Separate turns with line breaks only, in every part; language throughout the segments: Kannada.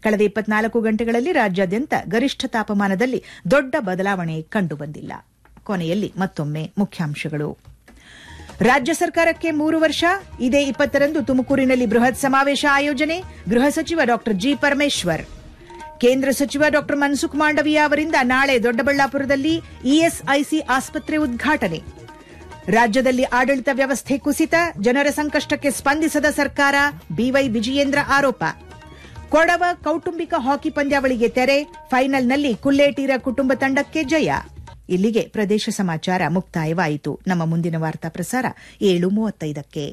ಕಳೆದ ಇಪ್ಪತ್ನಾಲ್ಕು ಗಂಟೆಗಳಲ್ಲಿ ರಾಜ್ಯಾದ್ಯಂತ ಗರಿಷ್ಠ ತಾಪಮಾನದಲ್ಲಿ ದೊಡ್ಡ ಬದಲಾವಣೆ ಕಂಡುಬಂದಿಲ್ಲ ಕೊನೆಯಲ್ಲಿ ಮತ್ತೊಮ್ಮೆ ಮುಖ್ಯಾಂಶಗಳು ರಾಜ್ಯ ಸರ್ಕಾರಕ್ಕೆ ಮೂರು ವರ್ಷ ಇದೇ ಇಪ್ಪತ್ತರಂದು ತುಮಕೂರಿನಲ್ಲಿ ಬೃಹತ್ ಸಮಾವೇಶ ಆಯೋಜನೆ ಗೃಹ ಸಚಿವ ಡಾ ಜಿ ಪರಮೇಶ್ವರ್ ಕೇಂದ್ರ ಸಚಿವ ಡಾ ಮನ್ಸುಖ್ ಮಾಂಡವಿಯಾ ಅವರಿಂದ ನಾಳೆ ದೊಡ್ಡಬಳ್ಳಾಪುರದಲ್ಲಿ ಇಎಸ್ಐಸಿ ಆಸ್ಪತ್ರೆ ಉದ್ಘಾಟನೆ ರಾಜ್ಯದಲ್ಲಿ ಆಡಳಿತ ವ್ಯವಸ್ಥೆ ಕುಸಿತ ಜನರ ಸಂಕಷ್ಟಕ್ಕೆ ಸ್ಪಂದಿಸದ ಸರ್ಕಾರ ಬಿವೈ ವಿಜಯೇಂದ್ರ ಆರೋಪ ಕೊಡವ ಕೌಟುಂಬಿಕ ಹಾಕಿ ಪಂದ್ಯಾವಳಿಗೆ ತೆರೆ ಫೈನಲ್ನಲ್ಲಿ ಕುಲ್ಲೇಟೀರ ಕುಟುಂಬ ತಂಡಕ್ಕೆ ಜಯ ಇಲ್ಲಿಗೆ ಪ್ರದೇಶ ಸಮಾಚಾರ ಮುಕ್ತಾಯವಾಯಿತು ನಮ್ಮ ಮುಂದಿನ ವಾರ್ತಾ ಪ್ರಸಾರ ಏಳು ಮೂವತ್ತೈದಕ್ಕೆ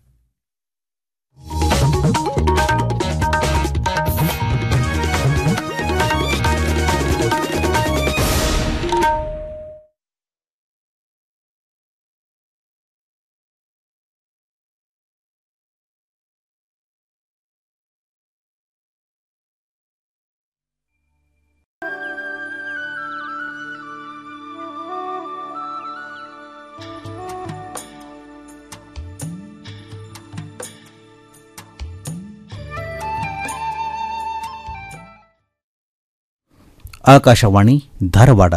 ಆಕಾಶವಾಣಿ ಧಾರವಾಡ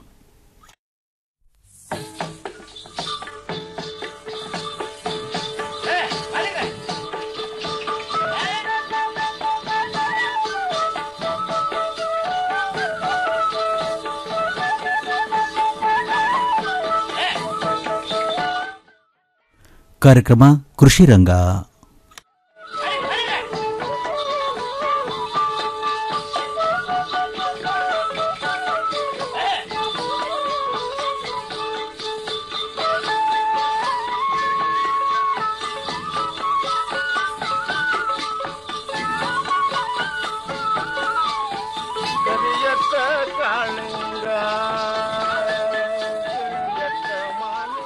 ಕಾರ್ಯಕ್ರಮ ಕೃಷಿ ರಂಗ
ಕರಿಯತ್ತ ಕಾಳಿಂಗ ಕರಿಯತ್ತ ಮಾಲಿಂಗ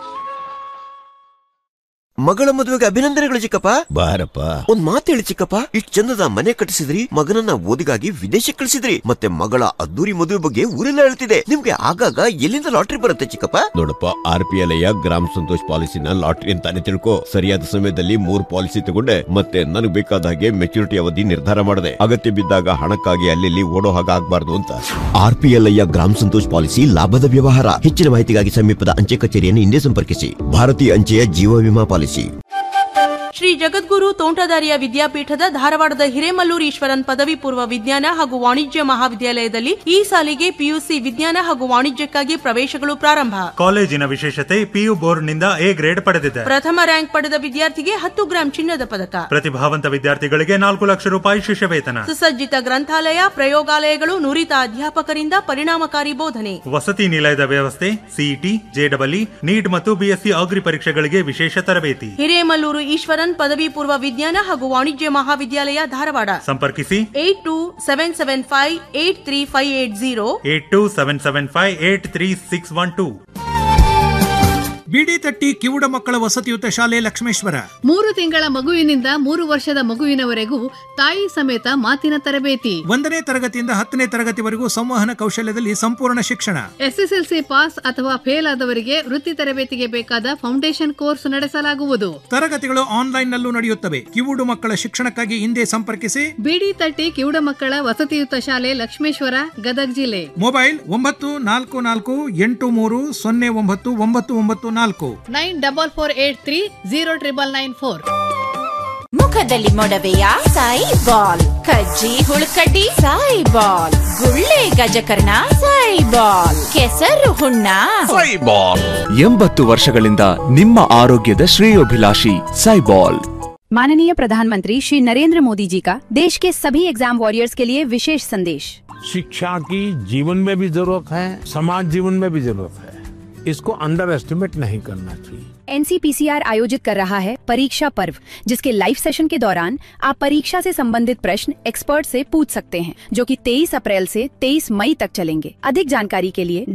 ಮಗಳ ಮದುವೆಗೆ ಅಭಿನಂದನೆಗಳು ಚಿಕ್ಕಪ್ಪ
ಬಾರಪ್ಪ
ಒಂದ್ ಮಾತು ಹೇಳಿ ಚಿಕ್ಕಪ್ಪ ಇಷ್ಟ್ ಚಂದದ ಮನೆ ಕಟ್ಟಿಸಿದ್ರಿ ಮಗನನ್ನ ಓದಿಗಾಗಿ ವಿದೇಶಕ್ಕೆ ಕಳಿಸಿದ್ರಿ ಮತ್ತೆ ಮಗಳ ಅದ್ದೂರಿ ಮದುವೆ ಬಗ್ಗೆ ಊರೆಲ್ಲ ಹೇಳ್ತಿದೆ ನಿಮ್ಗೆ ಆಗಾಗ ಎಲ್ಲಿಂದ ಲಾಟ್ರಿ ಬರುತ್ತೆ ಚಿಕ್ಕಪ್ಪ
ನೋಡಪ್ಪ ಆರ್ ಪಿ ಎಲ್ ಗ್ರಾಮ ಸಂತೋಷ್ ಪಾಲಿಸಿನ ಲಾಟ್ರಿ ಅಂತಾನೆ ತಿಳ್ಕೊ ಸರಿಯಾದ ಸಮಯದಲ್ಲಿ ಮೂರ್ ಪಾಲಿಸಿ ತಗೊಂಡೆ ಮತ್ತೆ ನನಗೆ ಬೇಕಾದ ಹಾಗೆ ಮೆಚುರಿಟಿ ಅವಧಿ ನಿರ್ಧಾರ ಮಾಡಿದೆ ಅಗತ್ಯ ಬಿದ್ದಾಗ ಹಣಕ್ಕಾಗಿ ಅಲ್ಲಿ ಓಡೋ ಹಾಗೆ ಆಗ್ಬಾರ್ದು ಅಂತ ಆರ್ ಪಿ ಎಲ್ ಗ್ರಾಮ ಸಂತೋಷ್ ಪಾಲಿಸಿ ಲಾಭದ ವ್ಯವಹಾರ ಹೆಚ್ಚಿನ ಮಾಹಿತಿಗಾಗಿ ಸಮೀಪದ ಅಂಚೆ ಕಚೇರಿಯನ್ನು ಹಿಂದೆ ಸಂಪರ್ಕಿಸಿ ಭಾರತೀಯ ಅಂಚೆಯ ಜೀವ ವಿಮಾ ಪಾಲಿಸಿ
ಶ್ರೀ ಜಗದ್ಗುರು ತೋಂಟದಾರ್ಯ ವಿದ್ಯಾಪೀಠದ ಧಾರವಾಡದ ಹಿರೇಮಲ್ಲೂರು ಈಶ್ವರನ್ ಪದವಿ ಪೂರ್ವ ವಿಜ್ಞಾನ ಹಾಗೂ ವಾಣಿಜ್ಯ ಮಹಾವಿದ್ಯಾಲಯದಲ್ಲಿ ಈ ಸಾಲಿಗೆ ಪಿಯುಸಿ ವಿಜ್ಞಾನ ಹಾಗೂ ವಾಣಿಜ್ಯಕ್ಕಾಗಿ ಪ್ರವೇಶಗಳು ಪ್ರಾರಂಭ
ಕಾಲೇಜಿನ ವಿಶೇಷತೆ ಪಿಯು ಬೋರ್ಡ್ನಿಂದ ಎ ಗ್ರೇಡ್ ಪಡೆದಿದೆ
ಪ್ರಥಮ ರ್ಯಾಂಕ್ ಪಡೆದ ವಿದ್ಯಾರ್ಥಿಗೆ ಹತ್ತು ಗ್ರಾಂ ಚಿನ್ನದ ಪದಕ
ಪ್ರತಿಭಾವಂತ ವಿದ್ಯಾರ್ಥಿಗಳಿಗೆ ನಾಲ್ಕು ಲಕ್ಷ ರೂಪಾಯಿ ಶಿಷ್ಯ ವೇತನ
ಸುಸಜ್ಜಿತ ಗ್ರಂಥಾಲಯ ಪ್ರಯೋಗಾಲಯಗಳು ನುರಿತ ಅಧ್ಯಾಪಕರಿಂದ ಪರಿಣಾಮಕಾರಿ ಬೋಧನೆ
ವಸತಿ ನಿಲಯದ ವ್ಯವಸ್ಥೆ ಸಿಇಟಿ ಜೆಡಬ್ಲ್ಇ ನೀಟ್ ಮತ್ತು ಬಿಎಸ್ಸಿ ಅಗ್ರಿ ಪರೀಕ್ಷೆಗಳಿಗೆ ವಿಶೇಷ ತರಬೇತಿ
ಹಿರೇಮಲ್ಲೂರು ಈಶ್ವರನ್ ಪದವಿ ಪೂರ್ವ ವಿಜ್ಞಾನ ಹಾಗೂ ವಾಣಿಜ್ಯ ಮಹಾವಿದ್ಯಾಲಯ ಧಾರವಾಡ
ಸಂಪರ್ಕಿಸಿ
eight two seven seven five eight three five eight zero
eight two seven seven five eight three six one two
ಬಿಡಿ ತಟ್ಟಿ ಕಿವುಡ ಮಕ್ಕಳ ವಸತಿಯುತ ಶಾಲೆ ಲಕ್ಷ್ಮೇಶ್ವರ
ಮೂರು ತಿಂಗಳ ಮಗುವಿನಿಂದ ಮೂರು ವರ್ಷದ ಮಗುವಿನವರೆಗೂ ತಾಯಿ ಸಮೇತ ಮಾತಿನ ತರಬೇತಿ
ಒಂದನೇ ತರಗತಿಯಿಂದ ಹತ್ತನೇ ತರಗತಿವರೆಗೂ ಸಂವಹನ ಕೌಶಲ್ಯದಲ್ಲಿ ಸಂಪೂರ್ಣ ಶಿಕ್ಷಣ
ಎಸ್ಎಸ್ಎಲ್ಸಿ ಪಾಸ್ ಅಥವಾ ಫೇಲ್ ಆದವರಿಗೆ ವೃತ್ತಿ ತರಬೇತಿಗೆ ಬೇಕಾದ ಫೌಂಡೇಶನ್ ಕೋರ್ಸ್ ನಡೆಸಲಾಗುವುದು
ತರಗತಿಗಳು ಆನ್ಲೈನ್ ನಲ್ಲೂ ನಡೆಯುತ್ತವೆ ಕಿವುಡು ಮಕ್ಕಳ ಶಿಕ್ಷಣಕ್ಕಾಗಿ ಹಿಂದೆ ಸಂಪರ್ಕಿಸಿ
ಬಿಡಿ ತಟ್ಟಿ ಕಿವುಡ ಮಕ್ಕಳ ವಸತಿಯುತ ಶಾಲೆ ಲಕ್ಷ್ಮೇಶ್ವರ ಗದಗ್ ಜಿಲ್ಲೆ
ಮೊಬೈಲ್ ಒಂಬತ್ತು ನಾಲ್ಕು ನಾಲ್ಕು ಎಂಟು ಮೂರು ಸೊನ್ನೆ ಒಂಬತ್ತು ಒಂಬತ್ತು ಒಂಬತ್ತು ನಾಲ್ಕು
nine double four eight three zero triple nine four
ಮುಖದಲ್ಲಿ ಮೊಡವೆಯ ಸಾಯಿ ಬಾಲ್ ಕಜ್ಜಿ ಹುಳುಕಡ್ಡಿ ಸಾಯಿ ಬಾಲ್ ಗುಳ್ಳೆ ಗಜಕರ್ಣ ಸಾಯಿ ಬಾಲ್ ಕೆಸರು ಹುಣ್ಣ
ಎಂಬತ್ತು ವರ್ಷಗಳಿಂದ ನಿಮ್ಮ ಆರೋಗ್ಯದ ಶ್ರೇಯೋಭಿಲಾಷಿ ಸೈಬಾಲ್
माननीय प्रधानमंत्री श्री नरेंद्र मोदी जी का देश के सभी एग्जाम वॉरियर्स के लिए विशेष संदेश
शिक्षा की जीवन में भी जरूरत है समाज जीवन में भी जरूरत है इसको अंडर एस्टिमेट नहीं करना चाहिए
एनसीपीसीआर आयोजित कर रहा है परीक्षा पर्व जिसके लाइव सेशन के दौरान आप परीक्षा से संबंधित प्रश्न एक्सपर्ट से पूछ सकते हैं जो कि 23 अप्रैल से 23 मई तक चलेंगे अधिक जानकारी के लिए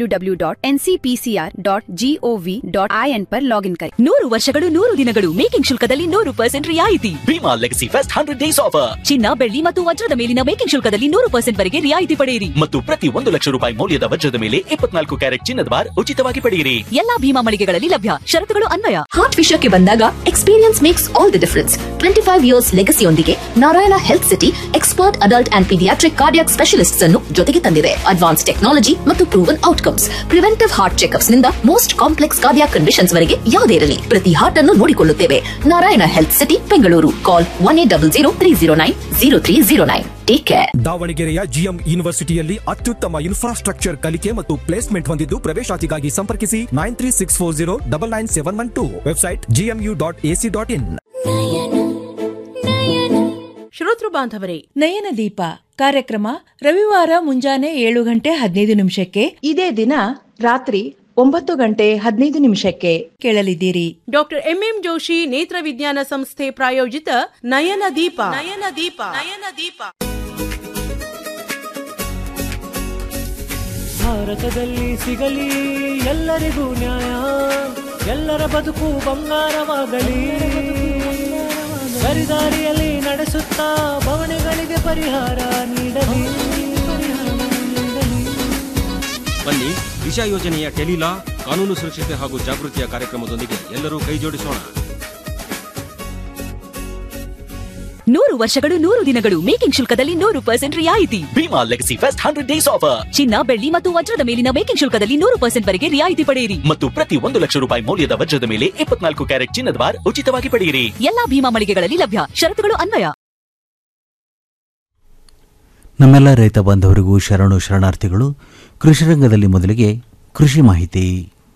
www.ncpcr.gov.in पर लॉगिन करें
ನೂರು ವರ್ಷಗಳು ನೂರು ದಿನಗಳು ಮೇಕಿಂಗ್ ಶುಲ್ಕದಲ್ಲಿ ನೂರು ಪರ್ಸೆಂಟ್ ರಿಯಾಯಿತಿ
Bhima legacy fest hundred days offer
ಚಿನ್ನ ಬೆಳ್ಳಿ ಮತ್ತು ವಜ್ರದ ಮೇಲಿನ ಮೇಕಿಂಗ್ ಶುಲ್ಕದಲ್ಲಿ ನೂರು ಪರ್ಸೆಂಟ್ ವರೆಗೆ ರಿಯಾಯಿತಿ ಪಡೆಯಿರಿ
ಮತ್ತು ಪ್ರತಿ ಒಂದು ಲಕ್ಷ ರೂಪಾಯಿ ಮೌಲ್ಯದ ವಜ್ರದ ಮೇಲೆ ಇಪ್ಪತ್ನಾಲ್ಕು ಕ್ಯಾರೆಟ್ ಚಿನ್ನದ ಬಾರ್ ಉಚಿತವಾಗಿ ಪಡೆಯಿರಿ
ಎಲ್ಲಾ ಭೀಮಾ ಮಳಿಗೆಗಳಲ್ಲಿ ಲಭ್ಯ ಷರತ್ತು ಷರತ್ತುಗಳು ಅನ್ವಯ
ಹಾರ್ಟ್ ವಿಷಯಕ್ಕೆ ಬಂದಾಗ experience makes all the difference twenty five years ಲೆಗಸಿಯೊಂದಿಗೆ Narayana health city expert adult and paediatric cardiac specialists ಅನ್ನು ಜೊತೆಗೆ ತಂದಿದೆ ಅಡ್ವಾನ್ಸ್ ಟೆಕ್ನಾಲಜಿ ಮತ್ತು proven outcomes preventive heart checkups ನಿಂದ ಮೋಸ್ಟ್ ಕಾಂಪ್ಲೆಕ್ಸ್ ಕಾರ್ಡಿಯಾಕ್ ಕಂಡೀಷನ್ಸ್ ವರೆಗೆ ಯಾವುದೇ ಇರಲಿ ಪ್ರತಿ ಹಾರ್ಟ್ ಅನ್ನು ನೋಡಿಕೊಳ್ಳುತ್ತೇವೆ Narayana health city Bengaluru call one eight double zero three zero nine zero three zero nine take care
ದಾವಣಗೆರೆಯ ಜಿಎಂ ಯೂನಿವರ್ಸಿಟಿಯಲ್ಲಿ ಅತ್ಯುತ್ತಮ ಇನ್ಫ್ರಾಸ್ಟ್ರಕ್ಚರ್ ಕಲಿಕೆ ಮತ್ತು ಪ್ಲೇಸ್ಮೆಂಟ್ ಹೊಂದಿದ್ದು ಪ್ರವೇಶಾತಿಗಾಗಿ ಸಂಪರ್ಕಿಸಿ nine three six four zero double nine seven one two website GMU dot AC dot in
ಶ್ರೋತೃ ಬಾಂಧವರೇ
ನಯನ ದೀಪ ಕಾರ್ಯಕ್ರಮ ರವಿವಾರ ಮುಂಜಾನೆ ಏಳು ಗಂಟೆ ಹದಿನೈದು ನಿಮಿಷಕ್ಕೆ ಇದೇ ದಿನ ರಾತ್ರಿ ಒಂಬತ್ತು ಗಂಟೆ ಹದಿನೈದು ನಿಮಿಷಕ್ಕೆ ಕೇಳಲಿದ್ದೀರಿ
ಡಾಕ್ಟರ್ ಎಂಎಂ ಜೋಶಿ ನೇತ್ರ ವಿಜ್ಞಾನ ಸಂಸ್ಥೆ ಪ್ರಾಯೋಜಿತ ನಯನ ದೀಪ ನಯನ ದೀಪ ನಯನ ದೀಪ
ಭಾರತದಲ್ಲಿ ಸಿಗಲಿ ಎಲ್ಲರಿಗೂ ನ್ಯಾಯ ಎಲ್ಲರ ಬದುಕು ಬಂಗಾರವಾಗಲಿ ಸರಿದಾರಿಯಲ್ಲಿ ನಡೆಸುತ್ತಾ ಬವಣೆಗಳಿಗೆ ಪರಿಹಾರ ನೀಡಲಿ
ಬನ್ನಿ ದಿಶಾ ಯೋಜನೆಯ ಟೆಲಿಲಾ ಕಾನೂನು ಸುರಕ್ಷತೆ ಹಾಗೂ ಜಾಗೃತಿಯ ಕಾರ್ಯಕ್ರಮದೊಂದಿಗೆ ಎಲ್ಲರೂ ಕೈಜೋಡಿಸೋಣ
ನೂರು ವರ್ಷಗಳು ನೂರು ದಿನಗಳು ಮೇಕಿಂಗ್ ಶುಲ್ಕದಲ್ಲಿ ನೂರು ಪರ್ಸೆಂಟ್ ರಿಯಾಯಿತಿ
Bhima legacy fest hundred days offer
ಚಿನ್ನ ಬೆಳ್ಳಿ ಮತ್ತು ವಜ್ರದ ಮೇಲಿನ ಮೇಕಿಂಗ್ ಶುಲ್ಕದಲ್ಲಿ ನೂರು ಪರ್ಸೆಂಟ್ ವರೆಗೆ ರಿಯಾಯಿತಿ ಪಡೆಯಿರಿ
ಮತ್ತು ಪ್ರತಿ ಒಂದು ಲಕ್ಷ ರೂಪಾಯಿ ಮೌಲ್ಯದ ವಜ್ರದ ಮೇಲೆ ಇಪ್ಪತ್ನಾಲ್ಕು ಕ್ಯಾರೆಟ್ ಚಿನ್ನದ ಬಾರ್ ಉಚಿತವಾಗಿ ಪಡೆಯಿರಿ
ಎಲ್ಲಾ ಭೀಮಾ ಮಳಿಗೆಗಳಲ್ಲಿ ಲಭ್ಯ ಷರತ್ತುಗಳು ಅನ್ವಯ
ನಮ್ಮೆಲ್ಲ ರೈತ ಬಾಂಧವರಿಗೂ ಶರಣು ಶರಣಾರ್ಥಿಗಳು ಕೃಷಿ ರಂಗದಲ್ಲಿ ಮೊದಲಿಗೆ ಕೃಷಿ ಮಾಹಿತಿ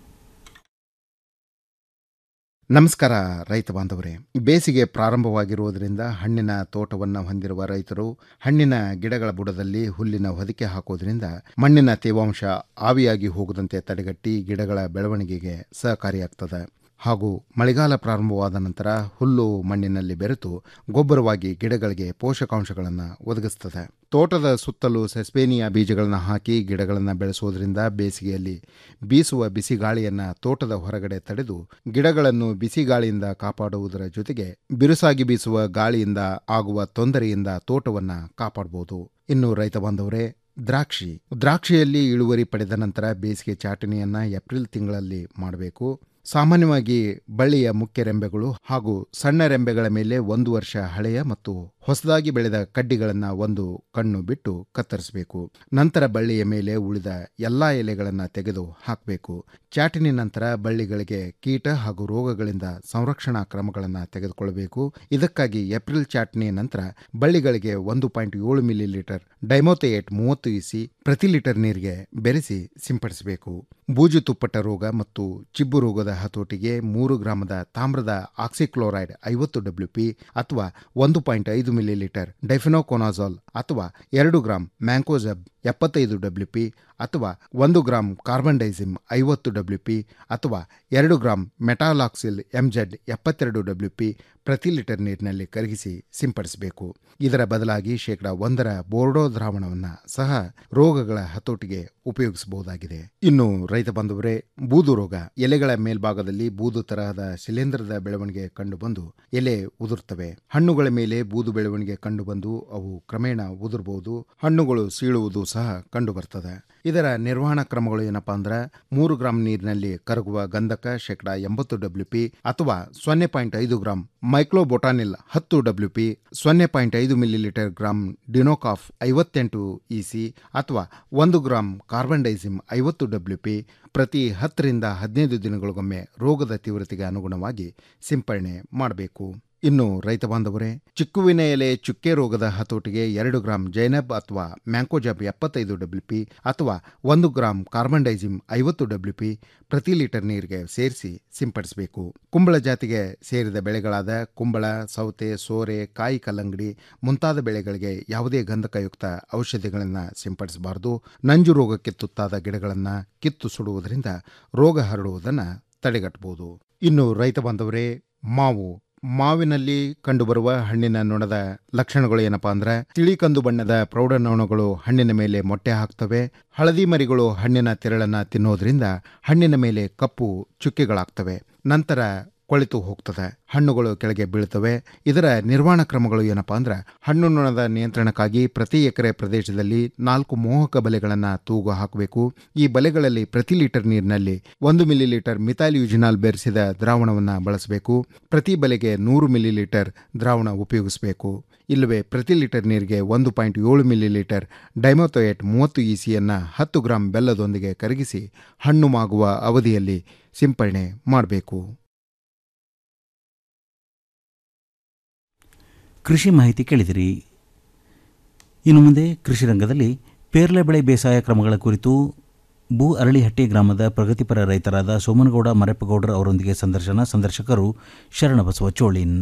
ನಮಸ್ಕಾರ ರೈತ ಬಾಂಧವರೇ ಬೇಸಿಗೆ ಪ್ರಾರಂಭವಾಗಿರುವುದರಿಂದ ಹಣ್ಣಿನ ತೋಟವನ್ನು ಹೊಂದಿರುವ ರೈತರು ಹಣ್ಣಿನ ಗಿಡಗಳ ಬುಡದಲ್ಲಿ ಹುಲ್ಲಿನ ಹೊದಿಕೆ ಹಾಕೋದ್ರಿಂದ ಮಣ್ಣಿನ ತೇವಾಂಶ ಆವಿಯಾಗಿ ಹೋಗದಂತೆ ತಡೆಗಟ್ಟಿ ಗಿಡಗಳ ಬೆಳವಣಿಗೆಗೆ ಸಹಕಾರಿಯಾಗ್ತದೆ ಹಾಗೂ ಮಳೆಗಾಲ ಪ್ರಾರಂಭವಾದ ನಂತರ ಹುಲ್ಲು ಮಣ್ಣಿನಲ್ಲಿ ಬೆರೆತು ಗೊಬ್ಬರವಾಗಿ ಗಿಡಗಳಿಗೆ ಪೋಷಕಾಂಶಗಳನ್ನು ಒದಗಿಸ್ತದೆ ತೋಟದ ಸುತ್ತಲೂ ಸೆಸ್ಪೇನಿಯಾ ಬೀಜಗಳನ್ನು ಹಾಕಿ ಗಿಡಗಳನ್ನು ಬೆಳೆಸೋದ್ರಿಂದ ಬೇಸಿಗೆಯಲ್ಲಿ ಬೀಸುವ ಬಿಸಿ ಗಾಳಿಯನ್ನು ತೋಟದ ಹೊರಗಡೆ ತಡೆದು ಗಿಡಗಳನ್ನು ಬಿಸಿ ಗಾಳಿಯಿಂದ ಕಾಪಾಡುವುದರ ಜೊತೆಗೆ ಬಿರುಸಾಗಿ ಬೀಸುವ ಗಾಳಿಯಿಂದ ಆಗುವ ತೊಂದರೆಯಿಂದ ತೋಟವನ್ನು ಕಾಪಾಡಬಹುದು ಇನ್ನು ರೈತ ಬಾಂಧವರೇ ದ್ರಾಕ್ಷಿ ದ್ರಾಕ್ಷಿಯಲ್ಲಿ ಇಳುವರಿ ಪಡೆದ ನಂತರ ಬೇಸಿಗೆ ಚಾಟನೆಯನ್ನ ಏಪ್ರಿಲ್ ತಿಂಗಳಲ್ಲಿ ಮಾಡಬೇಕು ಸಾಮಾನ್ಯವಾಗಿ ಬಳ್ಳಿಯ ಮುಖ್ಯ ರೆಂಬೆಗಳು ಹಾಗೂ ಸಣ್ಣ ರೆಂಬೆಗಳ ಮೇಲೆ ಒಂದು ವರ್ಷ ಹಳೆಯ ಮತ್ತು ಹೊಸದಾಗಿ ಬೆಳೆದ ಕಡ್ಡಿಗಳನ್ನು ಒಂದು ಕಣ್ಣು ಬಿಟ್ಟು ಕತ್ತರಿಸಬೇಕು ನಂತರ ಬಳ್ಳಿಯ ಮೇಲೆ ಉಳಿದ ಎಲ್ಲಾ ಎಲೆಗಳನ್ನು ತೆಗೆದು ಹಾಕಬೇಕು ಚಾಟಿನಿ ನಂತರ ಬಳ್ಳಿಗಳಿಗೆ ಕೀಟ ಹಾಗೂ ರೋಗಗಳಿಂದ ಸಂರಕ್ಷಣಾ ಕ್ರಮಗಳನ್ನು ತೆಗೆದುಕೊಳ್ಳಬೇಕು ಇದಕ್ಕಾಗಿ ಏಪ್ರಿಲ್ ಚಾಟ್ನಿ ನಂತರ ಬಳ್ಳಿಗಳಿಗೆ ಒಂದು ಪಾಯಿಂಟ್ ಏಳು ಮಿಲಿ ಲೀಟರ್ ಡೈಮೋಥೇಯೇಟ್ ಮೂವತ್ತು ಇಸಿ ಪ್ರತಿ ಲೀಟರ್ ನೀರಿಗೆ ಬೆರೆಸಿ ಸಿಂಪಡಿಸಬೇಕು ಬೂಜು ತುಪ್ಪಟ ರೋಗ ಮತ್ತು ಚಿಬ್ಬು ರೋಗದ ಹತೋಟಿಗೆ ಮೂರು ಗ್ರಾಮದ ತಾಮ್ರದ ಆಕ್ಸಿಕ್ಲೋರೈಡ್ ಐವತ್ತು ಡಬ್ಲ್ಯೂಪಿ ಅಥವಾ ಒಂದು ಪಾಯಿಂಟ್ ಐದು ಮಿಲಿ ಲೀಟರ್ ಡೈಫಿನೋಕೊನಾಜಾಲ್ ಅಥವಾ ಎರಡು ಗ್ರಾಂ ಮ್ಯಾಂಕೋಜಬ್ ಎಪ್ಪತ್ತೈದು ಡಬ್ಲ್ಯೂಪಿ ಅಥವಾ ಒಂದು ಗ್ರಾಂ ಕಾರ್ಬನ್ ಡೈಸಿಮ್ ಐವತ್ತು ಡಬ್ಲ್ಯೂಪಿ ಅಥವಾ ಎರಡು ಗ್ರಾಂ ಮೆಟಾಲಾಕ್ಸಿಲ್ ಎಂಜೆಡ್ ಎಪ್ಪತ್ತೆರಡು ಡಬ್ಲ್ಯೂಪಿ ಪ್ರತಿ ಲೀಟರ್ ನೀರಿನಲ್ಲಿ ಕರಗಿಸಿ ಸಿಂಪಡಿಸಬೇಕು ಇದರ ಬದಲಾಗಿ ಶೇಕಡಾ ಒಂದರ ಬೋರ್ಡೋ ದ್ರಾವಣವನ್ನು ಸಹ ರೋಗಗಳ ಹತೋಟಿಗೆ ಉಪಯೋಗಿಸಬಹುದಾಗಿದೆ ಇನ್ನು ರೈತ ಬಂಧುವರೇ ಬೂದು ರೋಗ ಎಲೆಗಳ ಮೇಲ್ಭಾಗದಲ್ಲಿ ಬೂದು ತರಹದ ಶಿಲೇಂಧ್ರದ ಬೆಳವಣಿಗೆ ಕಂಡುಬಂದು ಎಲೆ ಉದುರ್ತವೆ ಹಣ್ಣುಗಳ ಮೇಲೆ ಬೂದು ಬೆಳವಣಿಗೆ ಕಂಡುಬಂದು ಅವು ಕ್ರಮೇಣ ಉದುರಬಹುದು ಹಣ್ಣುಗಳು ಸೀಳುವುದು ಸಹ ಕಂಡುಬರ್ತದೆ ಇದರ ನಿರ್ವಹಣಾ ಕ್ರಮಗಳು ಏನಪ್ಪಾ ಅಂದ್ರೆ ಮೂರು ಗ್ರಾಂ ನೀರಿನಲ್ಲಿ ಕರಗುವ ಗಂಧಕ ಶೇಕಡಾ ಎಂಬತ್ತು ಡಬ್ಲ್ಯೂಪಿ ಅಥವಾ ಸೊನ್ನೆ ಪಾಯಿಂಟ್ ಐದು ಗ್ರಾಂ ಮೈಕ್ಲೋಬೊಟಾನಿಲ್ ಹತ್ತು ಡಬ್ಲ್ಯೂಪಿ ಸೊನ್ನೆ ಪಾಯಿಂಟ್ ಐದು ಮಿಲಿಲೀಟರ್ ಗ್ರಾಂ ಡಿನೋಕಾಫ್ ಐವತ್ತೆಂಟು ಇಸಿ ಅಥವಾ ಒಂದು ಗ್ರಾಂ ಕಾರ್ಬನ್ ಡೈಸಿಮ್ ಐವತ್ತು ಡಬ್ಲ್ಯೂಪಿ ಪ್ರತಿ ಹತ್ತರಿಂದ ಹದಿನೈದು ದಿನಗಳಿಗೊಮ್ಮೆ ರೋಗದ ತೀವ್ರತೆಗೆ ಅನುಗುಣವಾಗಿ ಸಿಂಪರಣೆ ಮಾಡಬೇಕು ಇನ್ನು ರೈತ ಬಾಂಧವರೇ ಚಿಕ್ಕುವಿನ ಎಲೆ ಚುಕ್ಕೆ ರೋಗದ ಹತೋಟಿಗೆ ಎರಡು ಗ್ರಾಂ ಜೈನಬ್ ಅಥವಾ ಮ್ಯಾಂಕೋಜಬ್ ಎಪ್ಪತ್ತೈದು ಡಬ್ಲ್ಯೂಪಿ ಅಥವಾ ಒಂದು ಗ್ರಾಂ ಕಾರ್ಬನ್ ಡೈಸಿಮ್ ಐವತ್ತು ಡಬ್ಲ್ಯೂಪಿ ಪ್ರತಿ ಲೀಟರ್ ನೀರಿಗೆ ಸೇರಿಸಿ ಸಿಂಪಡಿಸಬೇಕು ಕುಂಬಳ ಜಾತಿಗೆ ಸೇರಿದ ಬೆಳೆಗಳಾದ ಕುಂಬಳ ಸೌತೆ ಸೋರೆ ಕಾಯಿ ಕಲ್ಲಂಗಡಿ ಮುಂತಾದ ಬೆಳೆಗಳಿಗೆ ಯಾವುದೇ ಗಂಧಕಯುಕ್ತ ಔಷಧಿಗಳನ್ನು ಸಿಂಪಡಿಸಬಾರದು ನಂಜು ರೋಗಕ್ಕೆ ತುತ್ತಾದ ಗಿಡಗಳನ್ನು ಕಿತ್ತು ಸುಡುವುದರಿಂದ ರೋಗ ಹರಡುವುದನ್ನು ತಡೆಗಟ್ಟಬಹುದು ಇನ್ನು ರೈತ ಬಾಂಧವರೇ ಮಾವು ಮಾವಿನಲ್ಲಿ ಕಂಡುಬರುವ ಹಣ್ಣಿನ ನೊಣದ ಲಕ್ಷಣಗಳು ಏನಪ್ಪಾ ಅಂದ್ರೆ ತಿಳಿ ಕಂದು ಬಣ್ಣದ ಪ್ರೌಢ ನೊಣಗಳು ಹಣ್ಣಿನ ಮೇಲೆ ಮೊಟ್ಟೆ ಹಾಕ್ತವೆ ಹಳದಿ ಮರಿಗಳು ಹಣ್ಣಿನ ತೆರಳನ್ನ ತಿನ್ನೋದ್ರಿಂದ ಹಣ್ಣಿನ ಮೇಲೆ ಕಪ್ಪು ಚುಕ್ಕೆಗಳಾಗ್ತವೆ ನಂತರ ಕೊಳಿತು ಹೋಗ್ತದೆ ಹಣ್ಣುಗಳು ಕೆಳಗೆ ಬೀಳ್ತವೆ ಇದರ ನಿರ್ವಹಣಾ ಕ್ರಮಗಳು ಏನಪ್ಪಾ ಅಂದ್ರೆ ಹಣ್ಣು ನೊಣದ ನಿಯಂತ್ರಣಕ್ಕಾಗಿ ಪ್ರತಿ ಎಕರೆ ಪ್ರದೇಶದಲ್ಲಿ ನಾಲ್ಕು ಮೋಹಕ ಬಲೆಗಳನ್ನು ತೂಗು ಹಾಕಬೇಕು ಈ ಬಲೆಗಳಲ್ಲಿ ಪ್ರತಿ ಲೀಟರ್ ನೀರಿನಲ್ಲಿ ಒಂದು ಮಿಲಿ ಲೀಟರ್ ಮಿಥೈಲ್ ಯುಜಿನಾಲ್ ಬೆರೆಸಿದ ದ್ರಾವಣವನ್ನು ಬಳಸಬೇಕು ಪ್ರತಿ ಬಲೆಗೆ ನೂರು ಮಿಲಿ ಲೀಟರ್ ದ್ರಾವಣ ಉಪಯೋಗಿಸಬೇಕು ಇಲ್ಲವೇ ಪ್ರತಿ ಲೀಟರ್ ನೀರಿಗೆ ಒಂದು ಪಾಯಿಂಟ್ ಏಳು ಮಿಲಿ ಲೀಟರ್ ಡೈಮೋಥೋಯೇಟ್ ಮೂವತ್ತು ಇಸಿಯನ್ನು ಹತ್ತು ಗ್ರಾಂ ಬೆಲ್ಲದೊಂದಿಗೆ ಕರಗಿಸಿ ಹಣ್ಣು ಮಾಗುವ ಅವಧಿಯಲ್ಲಿ ಸಿಂಪರಣೆ ಮಾಡಬೇಕು
ಕೃಷಿ ಮಾಹಿತಿ ಕೇಳಿದಿರಿ ಇನ್ನು ಮುಂದೆ ಕೃಷಿ ರಂಗದಲ್ಲಿ ಪೇರ್ಲೆ ಬೆಳೆ ಬೇಸಾಯ ಕ್ರಮಗಳ ಕುರಿತು ಭೂ ಅರಳಿಹಟ್ಟಿ ಗ್ರಾಮದ ಪ್ರಗತಿಪರ ರೈತರಾದ ಸೋಮನಗೌಡ ಮರೆಪ್ಪಗೌಡರ್ ಅವರೊಂದಿಗೆ ಸಂದರ್ಶನ ಸಂದರ್ಶಕರು ಶರಣಬಸವ ಚೋಳಿನ್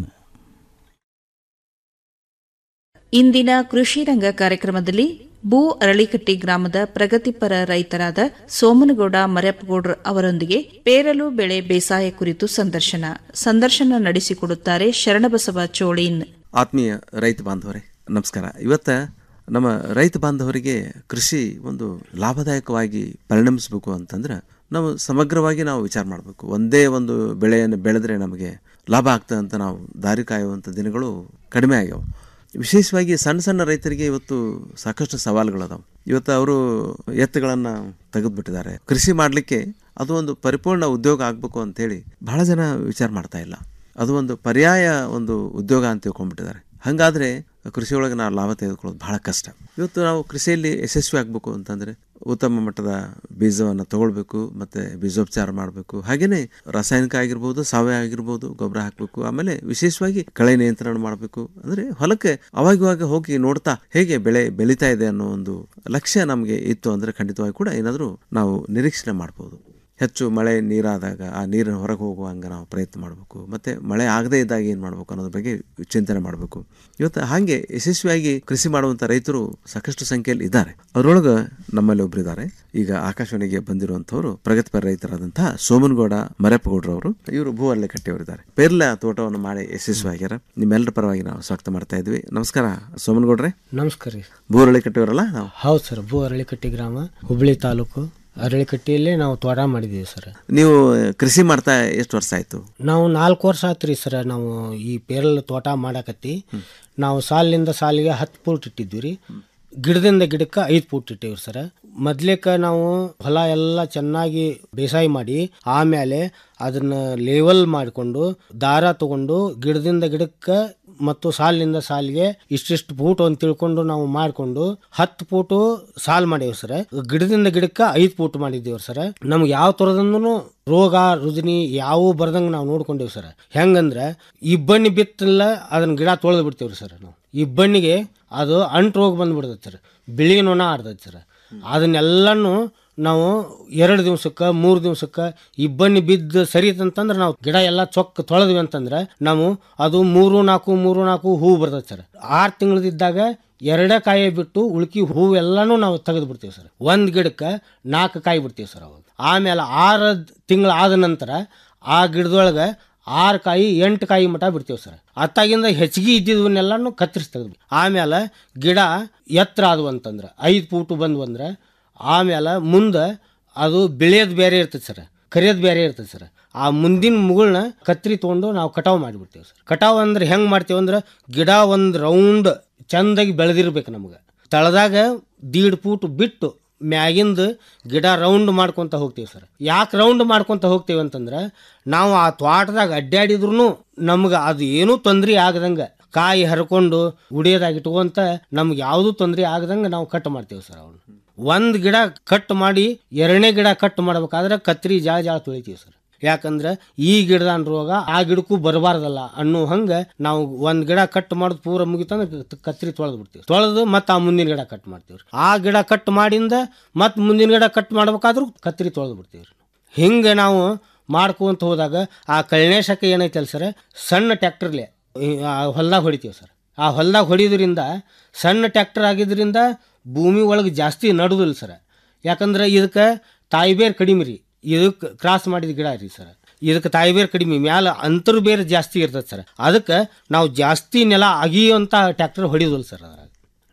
ಇಂದಿನ ಕೃಷಿ ರಂಗ ಕಾರ್ಯಕ್ರಮದಲ್ಲಿ ಭೂ ಅರಳಿಕಟ್ಟಿ ಗ್ರಾಮದ ಪ್ರಗತಿಪರ ರೈತರಾದ ಸೋಮನಗೌಡ ಮರ್ಯಪ್ಪಗೌಡ್ರ ಅವರೊಂದಿಗೆ ಪೇರಲು ಬೆಳೆ ಬೇಸಾಯ ಕುರಿತು ಸಂದರ್ಶನ ಸಂದರ್ಶನ ನಡೆಸಿಕೊಡುತ್ತಾರೆ ಶರಣಬಸವ ಚೋಳೀನ್
ಆತ್ಮೀಯ ರೈತ ಬಾಂಧವರೇ ನಮಸ್ಕಾರ ಇವತ್ತ ನಮ್ಮ ರೈತ ಬಾಂಧವರಿಗೆ ಕೃಷಿ ಒಂದು ಲಾಭದಾಯಕವಾಗಿ ಪರಿಣಮಿಸಬೇಕು ಅಂತಂದ್ರೆ ನಾವು ಸಮಗ್ರವಾಗಿ ನಾವು ವಿಚಾರ ಮಾಡಬೇಕು ಒಂದೇ ಒಂದು ಬೆಳೆಯನ್ನು ಬೆಳೆದ್ರೆ ನಮಗೆ ಲಾಭ ಆಗ್ತದೆ ಅಂತ ನಾವು ದಾರಿ ಕಾಯುವಂಥ ದಿನಗಳು ಕಡಿಮೆ ಆಗ್ಯಾವ ವಿಶೇಷವಾಗಿ ಸಣ್ಣ ಸಣ್ಣ ರೈತರಿಗೆ ಇವತ್ತು ಸಾಕಷ್ಟು ಸವಾಲುಗಳದಾವೆ ಇವತ್ತು ಅವರು ಎತ್ತುಗಳನ್ನು ತೆಗೆದುಬಿಟ್ಟಿದ್ದಾರೆ ಕೃಷಿ ಮಾಡಲಿಕ್ಕೆ ಅದು ಒಂದು ಪರಿಪೂರ್ಣ ಉದ್ಯೋಗ ಆಗಬೇಕು ಅಂತೇಳಿ ಬಹಳ ಜನ ವಿಚಾರ ಮಾಡ್ತಾ ಇಲ್ಲ ಅದು ಒಂದು ಪರ್ಯಾಯ ಒಂದು ಉದ್ಯೋಗ ಅಂತ ತಿಳ್ಕೊಂಡ್ಬಿಟ್ಟಿದ್ದಾರೆ ಹಾಗಾದರೆ ಕೃಷಿಯೊಳಗೆ ನಾವು ಲಾಭ ತೆಗೆದುಕೊಳ್ಳೋದು ಬಹಳ ಕಷ್ಟ ಇವತ್ತು ನಾವು ಕೃಷಿಯಲ್ಲಿ ಯಶಸ್ವಿ ಆಗಬೇಕು ಅಂತಂದರೆ ಉತ್ತಮ ಮಟ್ಟದ ಬೀಜವನ್ನು ತಗೊಳ್ಬೇಕು ಮತ್ತು ಬೀಜೋಪಚಾರ ಮಾಡಬೇಕು ಹಾಗೆಯೇ ರಾಸಾಯನಿಕ ಆಗಿರ್ಬೋದು ಸಾವಯವ ಆಗಿರ್ಬೋದು ಗೊಬ್ಬರ ಹಾಕಬೇಕು ಆಮೇಲೆ ವಿಶೇಷವಾಗಿ ಕಳೆ ನಿಯಂತ್ರಣ ಮಾಡಬೇಕು ಅಂದರೆ ಹೊಲಕ್ಕೆ ಅವಾಗಿವಾಗ ಹೋಗಿ ನೋಡ್ತಾ ಹೇಗೆ ಬೆಳೆ ಬೆಳೀತಾ ಇದೆ ಅನ್ನೋ ಒಂದು ಲಕ್ಷ್ಯ ನಮಗೆ ಇತ್ತು ಅಂದರೆ ಖಂಡಿತವಾಗಿ ಕೂಡ ಏನಾದರೂ ನಾವು ನಿರೀಕ್ಷಣೆ ಮಾಡ್ಬೋದು ಹೆಚ್ಚು ಮಳೆ ನೀರಾದಾಗ ಆ ನೀರಿನ ಹೊರಗೆ ಹೋಗುವಂಗೆ ನಾವು ಪ್ರಯತ್ನ ಮಾಡಬೇಕು ಮತ್ತು ಮಳೆ ಆಗದೇ ಇದ್ದಾಗ ಏನು ಮಾಡಬೇಕು ಅನ್ನೋದ್ರ ಬಗ್ಗೆ ಚಿಂತನೆ ಮಾಡಬೇಕು ಇವತ್ತು ಹಾಗೆ ಯಶಸ್ವಿಯಾಗಿ ಕೃಷಿ ಮಾಡುವಂಥ ರೈತರು ಸಾಕಷ್ಟು ಸಂಖ್ಯೆಯಲ್ಲಿ ಇದ್ದಾರೆ ಅದರೊಳಗೆ ನಮ್ಮಲ್ಲಿ ಒಬ್ಬರಿದ್ದಾರೆ ಈಗ ಆಕಾಶವಾಣಿಗೆ ಬಂದಿರುವಂಥವ್ರು ಪ್ರಗತಿಪರ ರೈತರಾದಂತಹ ಸೋಮನಗೌಡ ಮರೆಪ್ಪಗೌಡ್ರವರು ಇವರು ಭೂ ಕಟ್ಟಿಯವರಿದ್ದಾರೆ ಪೇರ್ಲ ತೋಟವನ್ನು ಮಾಡಿ ಯಶಸ್ವಿಯಾಗ್ಯಾರ ನಿಮ್ಮೆಲ್ಲರ ಪರವಾಗಿ ನಾವು ಸ್ವಾಗತ ಮಾಡ್ತಾ ಇದ್ವಿ ನಮಸ್ಕಾರ ಸೋಮನಗೌಡ್ರೆ
ನಮಸ್ಕಾರ ರೀ
ಭೂ ಕಟ್ಟಿಯವರಲ್ಲ ನಾವು
ಹೌದು ಸರ್ ಭೂ ಅರಳಿಕಟ್ಟಿ ಗ್ರಾಮ ಹುಬ್ಳಿ ತಾಲೂಕು ಅರಳಿಕಟ್ಟಿಯಲ್ಲೇ ನಾವು ತೋಟ ಮಾಡಿದ್ದೀವಿ ಸರ್
ನೀವು ಕೃಷಿ ಮಾಡ್ತಾ ಎಷ್ಟು ವರ್ಷ ಆಯ್ತು
ನಾವು ನಾಲ್ಕು ವರ್ಷ ಆತ್ರಿ ಸರ್ ನಾವು ಈ ಪೇರಲ್ ತೋಟ ಮಾಡಾಕತ್ತಿ ನಾವು ಸಾಲಿನಿಂದ ಸಾಲಿಗೆ ಹತ್ತು ಫೂಟ್ ಇಟ್ಟಿದ್ವಿ ರೀ ಗಿಡದಿಂದ ಗಿಡಕ್ಕೆ ಐದು ಫೂಟ್ ಇಟ್ಟಿವ್ರಿ ಸರ್ ಮೊದ್ಲೇಕ ನಾವು ಹೊಲ ಎಲ್ಲ ಚೆನ್ನಾಗಿ ಬೇಸಾಯ ಮಾಡಿ ಆಮೇಲೆ ಅದನ್ನ ಲೇವಲ್ ಮಾಡಿಕೊಂಡು ದಾರ ತಗೊಂಡು ಗಿಡದಿಂದ ಗಿಡಕ್ಕೆ ಮತ್ತು ಸಾಲಿನಿಂದ ಸಾಲಿಗೆ ಇಷ್ಟಿಷ್ಟು ಫೂಟ್ ಅಂತ ತಿಳ್ಕೊಂಡು ನಾವು ಮಾಡಿಕೊಂಡು ಹತ್ತು ಫೂಟು ಸಾಲ್ ಮಾಡೇವಿ ಸರ್ ಗಿಡದಿಂದ ಗಿಡಕ್ಕೆ ಐದು ಫೂಟ್ ಮಾಡಿದ್ದೀವಿ ಸರ್ ನಮ್ಗೆ ಯಾವ ಥರದಿಂದನು ರೋಗ ರುಜಿನಿ ಯಾವ ಬರ್ದಂಗೆ ನಾವು ನೋಡ್ಕೊಂಡೇವಿ ಸರ್ ಹೆಂಗಂದ್ರೆ ಇಬ್ಬಣ್ಣಿ ಬಿತ್ತಲ್ಲ ಅದನ್ನ ಗಿಡ ತೊಳೆದು ಬಿಡ್ತೇವ್ರಿ ಸರ್ ನಾವು ಇಬ್ಬಣ್ಣಿಗೆ ಅದು ಅಂಟು ರೋಗ ಬಂದ್ಬಿಡ್ತೈತೆ ಸರ್ ಬಿಳಿ ನೊಣ ಆಡ್ತೈತೆ ಸರ್ ಅದನ್ನೆಲ್ಲನೂ ನಾವು ಎರಡು ದಿವ್ಸಕ್ಕೆ ಮೂರು ದಿವ್ಸಕ್ಕೆ ಇಬ್ಬಣ್ಣಿ ಬಿದ್ದು ಸರಿತಂತಂದ್ರೆ ನಾವು ಗಿಡ ಎಲ್ಲ ಚೊಕ್ಕ ತೊಳೆದ್ವಿ ಅಂತಂದ್ರೆ ನಾವು ಅದು ಮೂರು ನಾಲ್ಕು ಮೂರು ನಾಲ್ಕು ಹೂವು ಬರ್ತೈತೆ ಸರ್ ಆರು ತಿಂಗಳದಿದ್ದಾಗ ಎರಡೇ ಕಾಯಿ ಬಿಟ್ಟು ಉಳ್ಕಿ ಹೂವೆಲ್ಲನೂ ನಾವು ತೆಗೆದು ಬಿಡ್ತೀವಿ ಸರ್ ಒಂದು ಗಿಡಕ್ಕೆ ನಾಲ್ಕು ಕಾಯಿ ಬಿಡ್ತೀವಿ ಸರ್ ಅವಾಗ ಆಮೇಲೆ ಆರು ತಿಂಗಳು ಆದ ನಂತರ ಆ ಗಿಡದೊಳಗೆ ಆರು ಕಾಯಿ ಎಂಟು ಕಾಯಿ ಮಟ ಬಿಡ್ತೀವಿ ಸರ್ ಅತ್ತಾಗಿಂದ ಹೆಚ್ಚಿಗೆ ಇದ್ದಿದ್ದವನ್ನೆಲ್ಲನೂ ಕತ್ತರಿಸಿ ತೆಗೆದ್ವಿ ಆಮೇಲೆ ಗಿಡ ಎತ್ತರ ಆದವು ಅಂತಂದ್ರೆ ಐದು ಫೂಟು ಬಂದ್ವು ಅಂದ್ರೆ ಆಮೇಲೆ ಮುಂದೆ ಅದು ಬೆಳೆಯೋದು ಬೇರೆ ಇರ್ತದೆ ಸರ್ ಕರಿಯೋದು ಬೇರೆ ಇರ್ತದೆ ಸರ್ ಆ ಮುಂದಿನ ಮುಗುಳ್ನ ಕತ್ರಿ ತೊಗೊಂಡು ನಾವು ಕಟಾವು ಮಾಡಿಬಿಡ್ತೀವಿ ಸರ್ ಕಟಾವು ಅಂದ್ರೆ ಹೆಂಗೆ ಮಾಡ್ತೀವಿ ಅಂದ್ರೆ ಗಿಡ ಒಂದು ರೌಂಡ್ ಚಂದಾಗಿ ಬೆಳೆದಿರ್ಬೇಕು ನಮಗೆ ತಳದಾಗ ದೀಡ್ ಫೂಟ್ ಬಿಟ್ಟು ಮ್ಯಾಗಿಂದ ಗಿಡ ರೌಂಡ್ ಮಾಡ್ಕೊತ ಹೋಗ್ತೀವಿ ಸರ್ ಯಾಕೆ ರೌಂಡ್ ಮಾಡ್ಕೊತ ಹೋಗ್ತೀವಿ ಅಂತಂದ್ರೆ ನಾವು ಆ ತೋಟದಾಗ ಅಡ್ಡಾಡಿದ್ರು ನಮ್ಗೆ ಅದು ಏನೂ ತೊಂದರೆ ಆಗದಂಗೆ ಕಾಯಿ ಹರ್ಕೊಂಡು ಉಡಿಯೋದಾಗಿ ಇಟ್ಕೊಂತ ನಮ್ಗೆ ಯಾವುದೂ ತೊಂದರೆ ಆಗದಂಗೆ ನಾವು ಕಟ್ ಮಾಡ್ತೀವಿ ಸರ್ ಅವನು ಒಂದು ಗಿಡ ಕಟ್ ಮಾಡಿ ಎರಡನೇ ಗಿಡ ಕಟ್ ಮಾಡ್ಬೇಕಾದ್ರೆ ಕತ್ರಿ ಜಾಳ ಜಾಳ ತುಳಿತೀವಿ ಸರ್ ಯಾಕಂದ್ರೆ ಈ ಗಿಡದ ರೋಗ ಆ ಗಿಡಕ್ಕೂ ಬರಬಾರ್ದಲ್ಲ ಅನ್ನೋ ಹಂಗೆ ನಾವು ಒಂದು ಗಿಡ ಕಟ್ ಮಾಡೋದು ಪೂರ ಮುಗಿತಂದ್ರೆ ಕತ್ರಿ ತೊಳೆದು ಬಿಡ್ತೀವಿ ತೊಳೆದು ಮತ್ತೆ ಆ ಮುಂದಿನ ಗಿಡ ಕಟ್ ಮಾಡ್ತೀವಿ ಆ ಗಿಡ ಕಟ್ ಮಾಡಿಂದ ಮತ್ತೆ ಮುಂದಿನ ಗಿಡ ಕಟ್ ಮಾಡ್ಬೇಕಾದ್ರೂ ಕತ್ರಿ ತೊಳೆದು ಬಿಡ್ತೀವಿ ಹಿಂಗೆ ನಾವು ಮಾಡ್ಕೊಂತ ಹೋದಾಗ ಆ ಕಳ್ನೇಶಕ ಏನೈತಲ್ಲ ಸರ್ ಸಣ್ಣ ಟ್ಯಾಕ್ಟರ್ಲೆ ಹೊಲ್ದಾಗ ಹೊಡಿತೀವಿ ಸರ್ ಆ ಹೊಲ್ದಾಗ ಹೊಡಿಯೋದ್ರಿಂದ ಸಣ್ಣ ಟ್ಯಾಕ್ಟರ್ ಆಗಿದ್ರಿಂದ ಭೂಮಿ ಒಳಗೆ ಜಾಸ್ತಿ ನಡುದಿಲ್ಲ ಸರ್ ಯಾಕಂದ್ರೆ ಇದಕ್ಕೆ ತಾಯಿ ಬೇರ್ ಕಡಿಮೆ ರೀ ಇದಕ್ಕೆ ಕ್ರಾಸ್ ಮಾಡಿದ ಗಿಡ ರೀ ಸರ್ ಇದಕ್ಕೆ ತಾಯಿ ಬೇರ್ ಕಡಿಮೆ ಮ್ಯಾಲ ಅಂತರ ಬೇರೆ ಜಾಸ್ತಿ ಇರ್ತದೆ ಸರ್ ಅದಕ್ಕೆ ನಾವು ಜಾಸ್ತಿ ನೆಲ ಅಗಿಯುವಂಥ ಟ್ಯಾಕ್ಟರ್ ಹೊಡಿಯೋದಿಲ್ಲ ಸರ್ ಅದ್ರಾಗ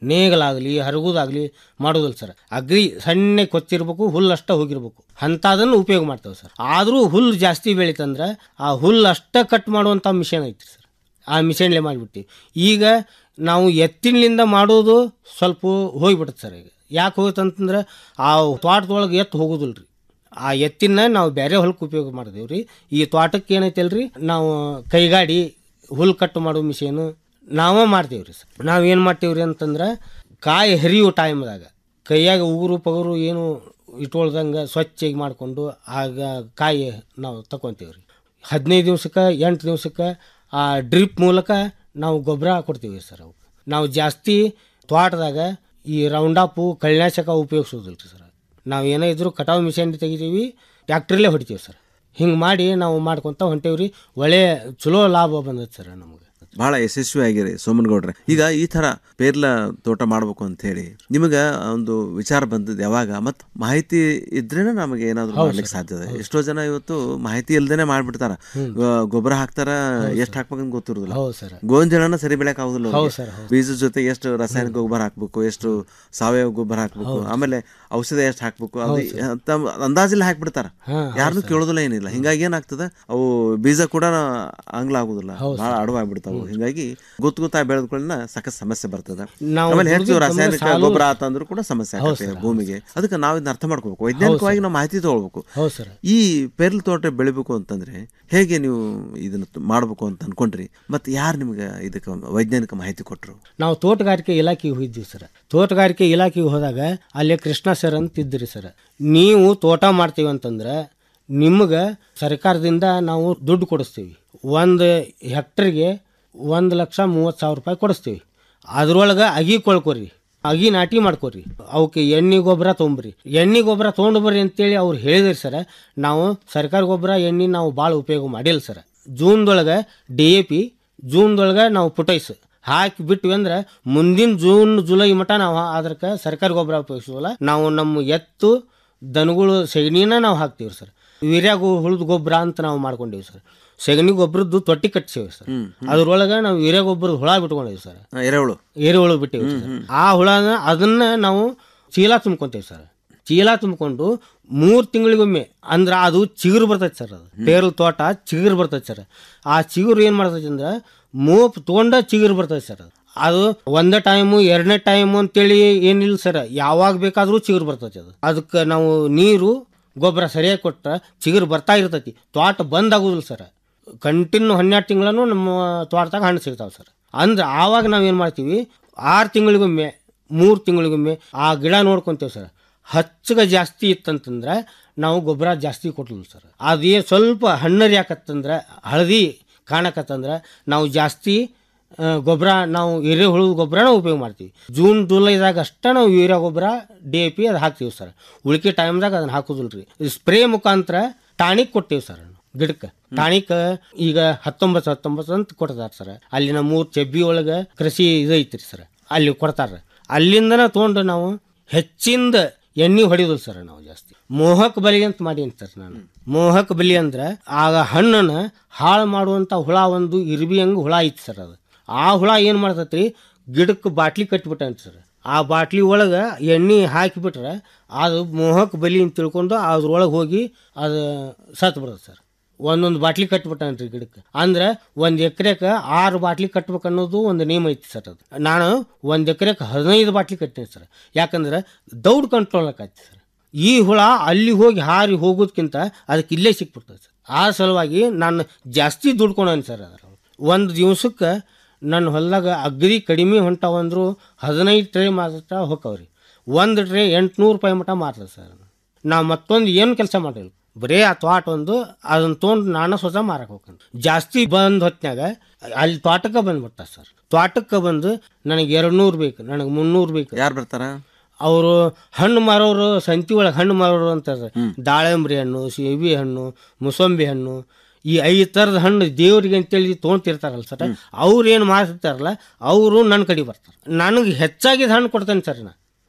ನೇಗಲಾಗಲಿ ಹರಗುದಾಗಲಿ ಮಾಡೋದಿಲ್ಲ ಸರ್ ಅಗ್ರಿ ಸಣ್ಣ ಕೊಚ್ಚಿರ್ಬೇಕು ಹುಲ್ಲು ಅಷ್ಟ ಹೋಗಿರ್ಬೇಕು ಅಂಥದನ್ನು ಉಪಯೋಗ ಮಾಡ್ತೇವೆ ಸರ್ ಆದರೂ ಹುಲ್ಲು ಜಾಸ್ತಿ ಬೆಳೀತಂದ್ರೆ ಆ ಹುಲ್ಲು ಅಷ್ಟ ಕಟ್ ಮಾಡುವಂಥ ಮಿಷನ್ ಐತಿ ಸರ್ ಆ ಮಿಷನ್ಲೆ ಮಾಡಿಬಿಟ್ಟು ಈಗ ನಾವು ಎತ್ತಿನಲಿಂದ ಮಾಡೋದು ಸ್ವಲ್ಪ ಹೋಗ್ಬಿಡುತ್ತೆ ಸರ್ ಈಗ ಯಾಕೆ ಹೋಗುತ್ತಂತಂದ್ರೆ ಆ ತೋಟದೊಳಗೆ ಎತ್ತು ಹೋಗೋದಿಲ್ಲ ರೀ ಆ ಎತ್ತಿನ ನಾವು ಬೇರೆ ಹೊಲಕ್ಕೆ ಉಪಯೋಗ ಮಾಡಿದೇವೆ ರೀ ಈ ತೋಟಕ್ಕೆ ಏನೈತಲ್ರಿ ನಾವು ಕೈಗಾಡಿ ಹುಲ್ಲು ಕಟ್ಟು ಮಾಡೋ ಮಿಷಿನು ನಾವೇ ಮಾಡ್ತೀವಿ ರೀ ಸರ್ ನಾವು ಏನು ಮಾಡ್ತೀವಿ ರೀ ಅಂತಂದ್ರೆ ಕಾಯಿ ಹರಿಯೋ ಟೈಮ್ದಾಗ ಕೈಯಾಗ ಉಗುರು ಪಗುರು ಏನು ಇಟ್ಕೊಳ್ದಂಗೆ ಸ್ವಚ್ಛಗೆ ಮಾಡಿಕೊಂಡು ಆಗ ಕಾಯಿ ನಾವು ತಗೊತೀವಿ ರೀ ಹದಿನೈದು ದಿವ್ಸಕ್ಕೆ ಎಂಟು ದಿವ್ಸಕ್ಕೆ ಆ ಡ್ರಿಪ್ ಮೂಲಕ ನಾವು ಗೊಬ್ಬರ ಕೊಡ್ತೀವಿ ಸರ್ ಅವು ನಾವು ಜಾಸ್ತಿ ತೋಟದಾಗ ಈ ರೌಂಡಾಪು ಕಳೆನಾಶಕ ಉಪಯೋಗಿಸೋದಿಲ್ಲ ರೀ ಸರ್ ನಾವು ಏನೇ ಇದ್ರೂ ಕಟಾವು ಮಿಷನ್ ತೆಗಿತೀವಿ ಟ್ಯಾಕ್ಟ್ರಲ್ಲೇ ಹೊಡಿತೀವಿ ಸರ್ ಹಿಂಗೆ ಮಾಡಿ ನಾವು ಮಾಡ್ಕೊತ ಹೊಂಟೇವಿ ರೀ ಒಳ್ಳೆ ಚಲೋ ಲಾಭ ಬಂದೈತೆ ಸರ್ ನಮಗೆ
ಬಹಳ ಯಶಸ್ವಿ ಆಗಿರಿ ಸೋಮನಗೌಡ್ರೆ ಈಗ ಈ ತರ ಪೇರ್ಲ ತೋಟ ಮಾಡ್ಬೇಕು ಅಂತ ಹೇಳಿ ನಿಮಗ ಒಂದು ವಿಚಾರ ಬಂದದ್ದು ಯಾವಾಗ ಮತ್ ಮಾಹಿತಿ ಇದ್ರೇನೆ ನಮಗೆ ಏನಾದ್ರು
ಹೌದು
ಮಾಡ್ಲಿಕ್ಕೆ
ಸರ್,
ಸಾಧ್ಯತೆ ಎಷ್ಟೋ ಜನ ಇವತ್ತು ಮಾಹಿತಿ ಇಲ್ದೇನೆ ಮಾಡ್ಬಿಡ್ತಾರ ಗೊ- ಗೊಬ್ಬರ ಹಾಕ್ತಾರ ಎಷ್ಟ್ ಹಾಕ್ಬೇಕಂತ ಗೊತ್ತಿರುದಿಲ್ಲ
ಹೌದು ಸರ್.
ಗೋಂಜಾಳನ ಸರಿ ಬೆಳೆಯಕ್ ಆಗುದಿಲ್ಲ
ಹೌದು
ಅವ್ರಿಗೆ.
ಸರ್, ಹೌದು.
ಬೀಜದ ಜೊತೆ ಎಷ್ಟು ರಾಸಾಯನಿಕ ಗೊಬ್ಬರ ಹಾಕ್ಬೇಕು ಎಷ್ಟು ಸಾವಯವ ಗೊಬ್ಬರ ಹಾಕ್ಬೇಕು
ಹೌದು.
ಆಮೇಲೆ ಔಷಧ ಎಷ್ಟು ಹಾಕ್ಬೇಕು ಅದು
ಹೌದು ಸರ್.
ಅಂತ ಅಂದಾಜಿಲ್ಲ ಹಾಕ್ಬಿಡ್ತಾರ
ಹಾ, ಹೌದು
ಯಾರನ್ನು
ಸರ್.
ಕೇಳೋದಿಲ್ಲ ಏನಿಲ್ಲ ಹಿಂಗಾಗಿ ಏನಾಗ್ತದೆ ಅವು ಬೀಜ ಕೂಡ ಆಂಗ್ಲ ಆಗುದಿಲ್ಲ
ಹೌದು
ಬಹಳ
ಸರ್.
ಅಡವಾಗ್ಬಿಡ್ತಾವು ಹಿಂಗಾಗಿ ಗೊತ್ತು ಗೊತ್ತಾಗಿ ಬೆಳೆದ್ಕೊಳ್ಳಿನ ಸಾಕಷ್ಟು ಸಮಸ್ಯೆ ಬರ್ತದೆ
ನಾವು
ಆಮೇಲೆ ಹೆಚ್ಚು
ದುಡ್ದು
ರಾಸಾಯನಿಕ
ಸಾಲು-
ಗೊಬ್ಬರ ಆತಂದ್ರೂ ಕೂಡ ಸಮಸ್ಯೆ
ಹೌದು
ಆಗುತ್ತೆ
ಸರ್,
ಭೂಮಿಗೆ ಅದಕ್ಕೆ ನಾವು ಇದನ್ನ ಅರ್ಥ ಮಾಡ್ಕೋಬೇಕು ವೈಜ್ಞಾನಿಕವಾಗಿ ನಾವು ಮಾಹಿತಿ ತಗೊಳ್ಬೇಕು
ಹೌದು ಸರ್.
ಈ ಪೇರ್ಲ್ ತೋಟ ಬೆಳಿಬೇಕು ಅಂತಂದ್ರೆ ಹೇಗೆ ನೀವು ಇದನ್ನ ತ- ಮಾಡ್ಬೇಕು ಅಂತ ಅನ್ಕೊಂಡ್ರಿ ಮತ್ತೆ ಯಾರು ನಿಮ್ಗೆ ಇದಕ್ಕೆ ವೈಜ್ಞಾನಿಕ ಮಾಹಿತಿ ಕೊಟ್ಟರು
ನಾವು ತೋಟಗಾರಿಕೆ ಇಲಾಖೆಗೆ ಹೋಗಿದ್ವಿ ಸರ್ ತೋಟಗಾರಿಕೆ ಇಲಾಖೆಗೆ ಹೋದಾಗ ಅಲ್ಲಿ ಕೃಷ್ಣ ಸರ್ ಅಂತ ಇದ್ರಿ ಸರ್ ನೀವು ತೋಟ ಮಾಡ್ತೀವಿ ಅಂತಂದ್ರೆ ನಿಮ್ಗೆ ಸರ್ಕಾರದಿಂದ ನಾವು ದುಡ್ಡು ಕೊಡಿಸ್ತೀವಿ ಒಂದು ಹೆಕ್ಟರ್ಗೆ ಒಂದು ಲಕ್ಷ ಮೂವತ್ತು ಸಾವಿರ ರೂಪಾಯಿ ಕೊಡಿಸ್ತೀವಿ ಅದ್ರೊಳಗೆ ಅಗಿ ಕೊಳ್ಕೊರಿ ಅಗಿ ನಾಟಿ ಮಾಡ್ಕೊರಿ ಅವಕ್ಕೆ ಎಣ್ಣೆ ಗೊಬ್ಬರ ತೊಗೊಂಬ್ರಿ ಎಣ್ಣೆ ಗೊಬ್ಬರ ತೊಗೊಂಡು ಬರ್ರಿ ಅಂತೇಳಿ ಅವ್ರು ಹೇಳಿದ್ರಿ ಸರ್ ನಾವು ಸರ್ಕಾರ ಗೊಬ್ಬರ ಎಣ್ಣೆ ನಾವು ಭಾಳ ಉಪಯೋಗ ಮಾಡಿಲ್ಲ ಸರ್ ಜೂನ್ದೊಳಗೆ ಡಿ ಎ ಪಿ ಜೂನ್ದೊಳಗೆ ನಾವು ಪುಟೈಸ್ ಹಾಕಿ ಬಿಟ್ವಿ ಅಂದ್ರೆ ಮುಂದಿನ ಜೂನ್ ಜುಲೈ ಮಟ ನಾವು ಅದಕ್ಕೆ ಸರ್ಕಾರಿ ಗೊಬ್ಬರ ಉಪಯೋಗಿಸೋಲ್ಲ ನಾವು ನಮ್ಮ ಎತ್ತು ದನಗಳು ಸೆಗಣಿನ ನಾವು ಹಾಕ್ತೀವಿ ಸರ್ ವೀರ್ಯಾಗು ಹುಳಿದ ಗೊಬ್ಬರ ಅಂತ ನಾವು ಮಾಡ್ಕೊಂಡೀವಿ ಸರ್ ಸೆಗಣಿ ಗೊಬ್ಬರದ್ದು ತೊಟ್ಟಿ ಕಟ್ಸೇವಿ ಸರ್ ಅದ್ರೊಳಗೆ ನಾವು ವೀರ್ಯ ಗೊಬ್ಬರದ ಹುಳ ಬಿಟ್ಕೊಂಡಿವಿ ಸರ್
ಎರೆಹುಳು
ಎರೆಹುಳು ಬಿಟ್ಟಿವಿ ಸರ್ ಆ ಹುಳನ ಅದನ್ನ ನಾವು ಚೀಲ ತುಂಬ್ಕೊಂತೀವಿ ಸರ್ ಚೀಲ ತುಂಬಿಕೊಂಡು ಮೂರು ತಿಂಗಳಿಗೊಮ್ಮೆ ಅಂದ್ರೆ ಅದು ಚಿಗುರು ಬರ್ತೈತೆ ಸರ್ ಅದು ಪೇರಲ್ ತೋಟ ಚಿಗುರು ಬರ್ತೈತೆ ಸರ್ ಆ ಚಿಗುರು ಏನು ಮಾಡ್ತೈತೆ ಅಂದ್ರೆ ಮೋಪ್ ತೊಗೊಂಡ ಚಿಗುರು ಬರ್ತೈತೆ ಸರ್ ಅದು ಅದು ಒಂದೇ ಟೈಮು ಎರಡನೇ ಟೈಮು ಅಂತೇಳಿ ಏನಿಲ್ಲ ಸರ್ ಯಾವಾಗ ಬೇಕಾದರೂ ಚಿಗುರು ಬರ್ತೈತೆ ಅದು ಅದಕ್ಕೆ ನಾವು ನೀರು ಗೊಬ್ಬರ ಸರಿಯಾಗಿ ಕೊಟ್ರೆ ಚಿಗುರು ಬರ್ತಾ ಇರ್ತೈತಿ ತೋಟ ಬಂದ್ ಆಗೋದಿಲ್ಲ ಸರ್ ಕಂಟಿನ್ಯೂ ಹನ್ನೆರಡು ತಿಂಗಳನ್ನು ನಮ್ಮ ತೋಟದಾಗ ಹಣ್ಣು ಸಿಗ್ತಾವೆ ಸರ್ ಅಂದ್ರೆ ಆವಾಗ ನಾವು ಏನು ಮಾಡ್ತೀವಿ ಆರು ತಿಂಗಳಿಗೊಮ್ಮೆ ಮೂರು ತಿಂಗಳಿಗೊಮ್ಮೆ ಆ ಗಿಡ ನೋಡ್ಕೊಂತೇವೆ ಸರ್ ಹಚ್ಚಗೆ ಜಾಸ್ತಿ ಇತ್ತಂತಂದ್ರೆ ನಾವು ಗೊಬ್ಬರ ಜಾಸ್ತಿ ಕೊಟ್ಟಿಲ್ಲ ಸರ್ ಅದೇ ಸ್ವಲ್ಪ ಹಣ್ಣರಿ ಯಾಕತ್ತಂದ್ರೆ ಹಳದಿ ಕಾಣಕತ್ತಂದ್ರೆ ನಾವು ಜಾಸ್ತಿ ಆ, ಗೊಬ್ಬರ ನಾವು ಎರೆಹುಳು ಗೊಬ್ಬರನ ಉಪಯೋಗ ಮಾಡ್ತೀವಿ ಜೂನ್ ಜುಲೈದಾಗ ಅಷ್ಟೇ ನಾವು ಯೂರಿಯಾ ಗೊಬ್ಬರ ಡಿ ಎ ಪಿ ಅದು ಹಾಕ್ತೀವಿ ಸರ್ ಉಳಿಕೆ ಟೈಮ್ದಾಗ ಅದನ್ನ ಹಾಕೋದಿಲ್ಲ ರೀ ಸ್ಪ್ರೇ ಮುಖಾಂತರ ಟಾಣಿಕ್ ಕೊಟ್ಟೇವಿ ಸರ್ ಗಿಡಕ್ಕೆ ಟಾಣಿಕ್ ಈಗ ಹತ್ತೊಂಬತ್ತು ಹತ್ತೊಂಬತ್ತು ಅಂತ ಕೊಡ್ತಾರೆ ಸರ್ ಅಲ್ಲಿ ನಮ್ಮ ಊರ್ ಚೆಬ್ಬಿ ಒಳಗೆ ಕೃಷಿ ಇದು ಐತ್ರಿ ಸರ್ ಅಲ್ಲಿ ಕೊಡ್ತಾರೆ ಅಲ್ಲಿಂದನ ತೊಗೊಂಡು ನಾವು ಹೆಚ್ಚಿಂದ ಎಣ್ಣೆ ಹೊಡಿಯೋದು ಸರ್ ನಾವು ಜಾಸ್ತಿ ಮೋಹಕ್ ಬಲಿ ಅಂತ ಮಾಡೀನಿ ಸರ್ ನಾನು ಮೋಹಕ್ ಬಲಿ ಅಂದ್ರೆ ಆಗ ಹಣ್ಣನ್ನ ಹಾಳು ಮಾಡುವಂತ ಹುಳ ಒಂದು ಇರ್ಬಿ ಹಂಗೆ ಹುಳ ಐತಿ ಸರ್ ಅದು ಆ ಹುಳ ಏನು ಮಾಡ್ತೈತ್ರಿ ಗಿಡಕ್ಕೆ ಬಾಟ್ಲಿ ಕಟ್ಟಿಬಿಟ್ಟಂತ ಸರ್ ಆ ಬಾಟ್ಲಿ ಒಳಗೆ ಎಣ್ಣೆ ಹಾಕಿಬಿಟ್ರೆ ಅದು ಮೋಹಕ್ ಬಲಿ ಅಂತ ತಿಳ್ಕೊಂಡು ಅದ್ರೊಳಗೆ ಹೋಗಿ ಅದು ಸತ್ತು ಬಿಡ್ತದೆ ಸರ್ ಒಂದೊಂದು ಬಾಟ್ಲಿ ಕಟ್ಬಿಟ್ಟನ್ರಿ ಗಿಡಕ್ಕೆ ಅಂದ್ರೆ ಒಂದು ಎಕರೆಗೆ ಆರು ಬಾಟ್ಲಿ ಕಟ್ಬೇಕು ಅನ್ನೋದು ಒಂದು ನಿಯಮ ಐತಿ ಸರ್ ಅದು ನಾನು ಒಂದು ಎಕರೆಗೆ ಹದಿನೈದು ಬಾಟ್ಲಿ ಕಟ್ಟಿನಿ ಸರ್ ಯಾಕಂದ್ರೆ ದೌಡ್ ಕಂಟ್ರೋಲ್ ಆಕೈತಿ ಸರ್ ಈ ಹುಳ ಅಲ್ಲಿ ಹೋಗಿ ಹಾರಿ ಹೋಗೋದಕ್ಕಿಂತ ಅದಕ್ಕೆ ಇಲ್ಲೇ ಸಿಕ್ಬಿಡ್ತದೆ ಸರ್ ಆ ಸಲುವಾಗಿ ನಾನು ಜಾಸ್ತಿ ದುಡ್ಕೊಂಡೇನಿ ಸರ್ ಅದ್ರ ಒಂದು ದಿವ್ಸಕ್ಕೆ ನನ್ನ ಹೊಲದಾಗ ಅಗ್ರಿ ಕಡಿಮೆ ಹೊಂಟಾವಂದ್ರು ಹದಿನೈದು ಟ್ರೇ ಮಾತ್ರ ಹೋಕ್ಕವ್ರಿ ಒಂದು ಟ್ರೇ ಎಂಟುನೂರು ರೂಪಾಯಿ ಮಟ ಮಾರ್ತದೆ ಸರ್ ನಾವು ಮತ್ತೊಂದು ಏನು ಕೆಲಸ ಮಾಡಿಲ್ಲ ಬರೇ ಆ ತೋಟ ಒಂದು ಅದನ್ನ ತೊಗೊಂಡು ನಾನು ಸ್ವತಃ ಮಾರಕ್ಕೆ ಹೋಗ್ತೀನಿ ಜಾಸ್ತಿ ಬಂದ್ ಹೊತ್ನ್ಯಾಗ ಅಲ್ಲಿ ತೋಟಕ್ಕೆ ಬಂದ್ಬಿಡ್ತಾರೆ ಸರ್ ತೋಟಕ್ಕೆ ಬಂದು ನನಗೆ ಎರಡು ನೂರು ಬೇಕು ನನಗೆ ಮುನ್ನೂರು ಬೇಕು
ಯಾರು ಬರ್ತಾರ
ಅವರು ಹಣ್ಣು ಮಾರೋರು ಸಂತಿ ಒಳಗೆ ಹಣ್ಣು ಮಾರೋರು ಅಂತಾರೆ ದಾಳಿಂಬ್ರಿ ಹಣ್ಣು ಸೇಬಿ ಹಣ್ಣು ಮುಸಂಬಿ ಹಣ್ಣು ಈ ಐದು ಥರದ ಹಣ್ಣು ದೇವ್ರಿಗೆ ಅಂತೇಳಿ ತೊಗೊಂತಿರ್ತಾರಲ್ಲ ಸರ್ ಅವ್ರು ಏನು ಮಾಡ್ತಿರ್ತಾರಲ್ಲ ಅವರು ನನ್ನ ಕಡೆ ಬರ್ತಾರೆ ನನಗೆ ಹೆಚ್ಚಾಗಿದ್ದ ಹಣ್ಣು ಕೊಡ್ತೇನೆ ಸರ್ ನಾ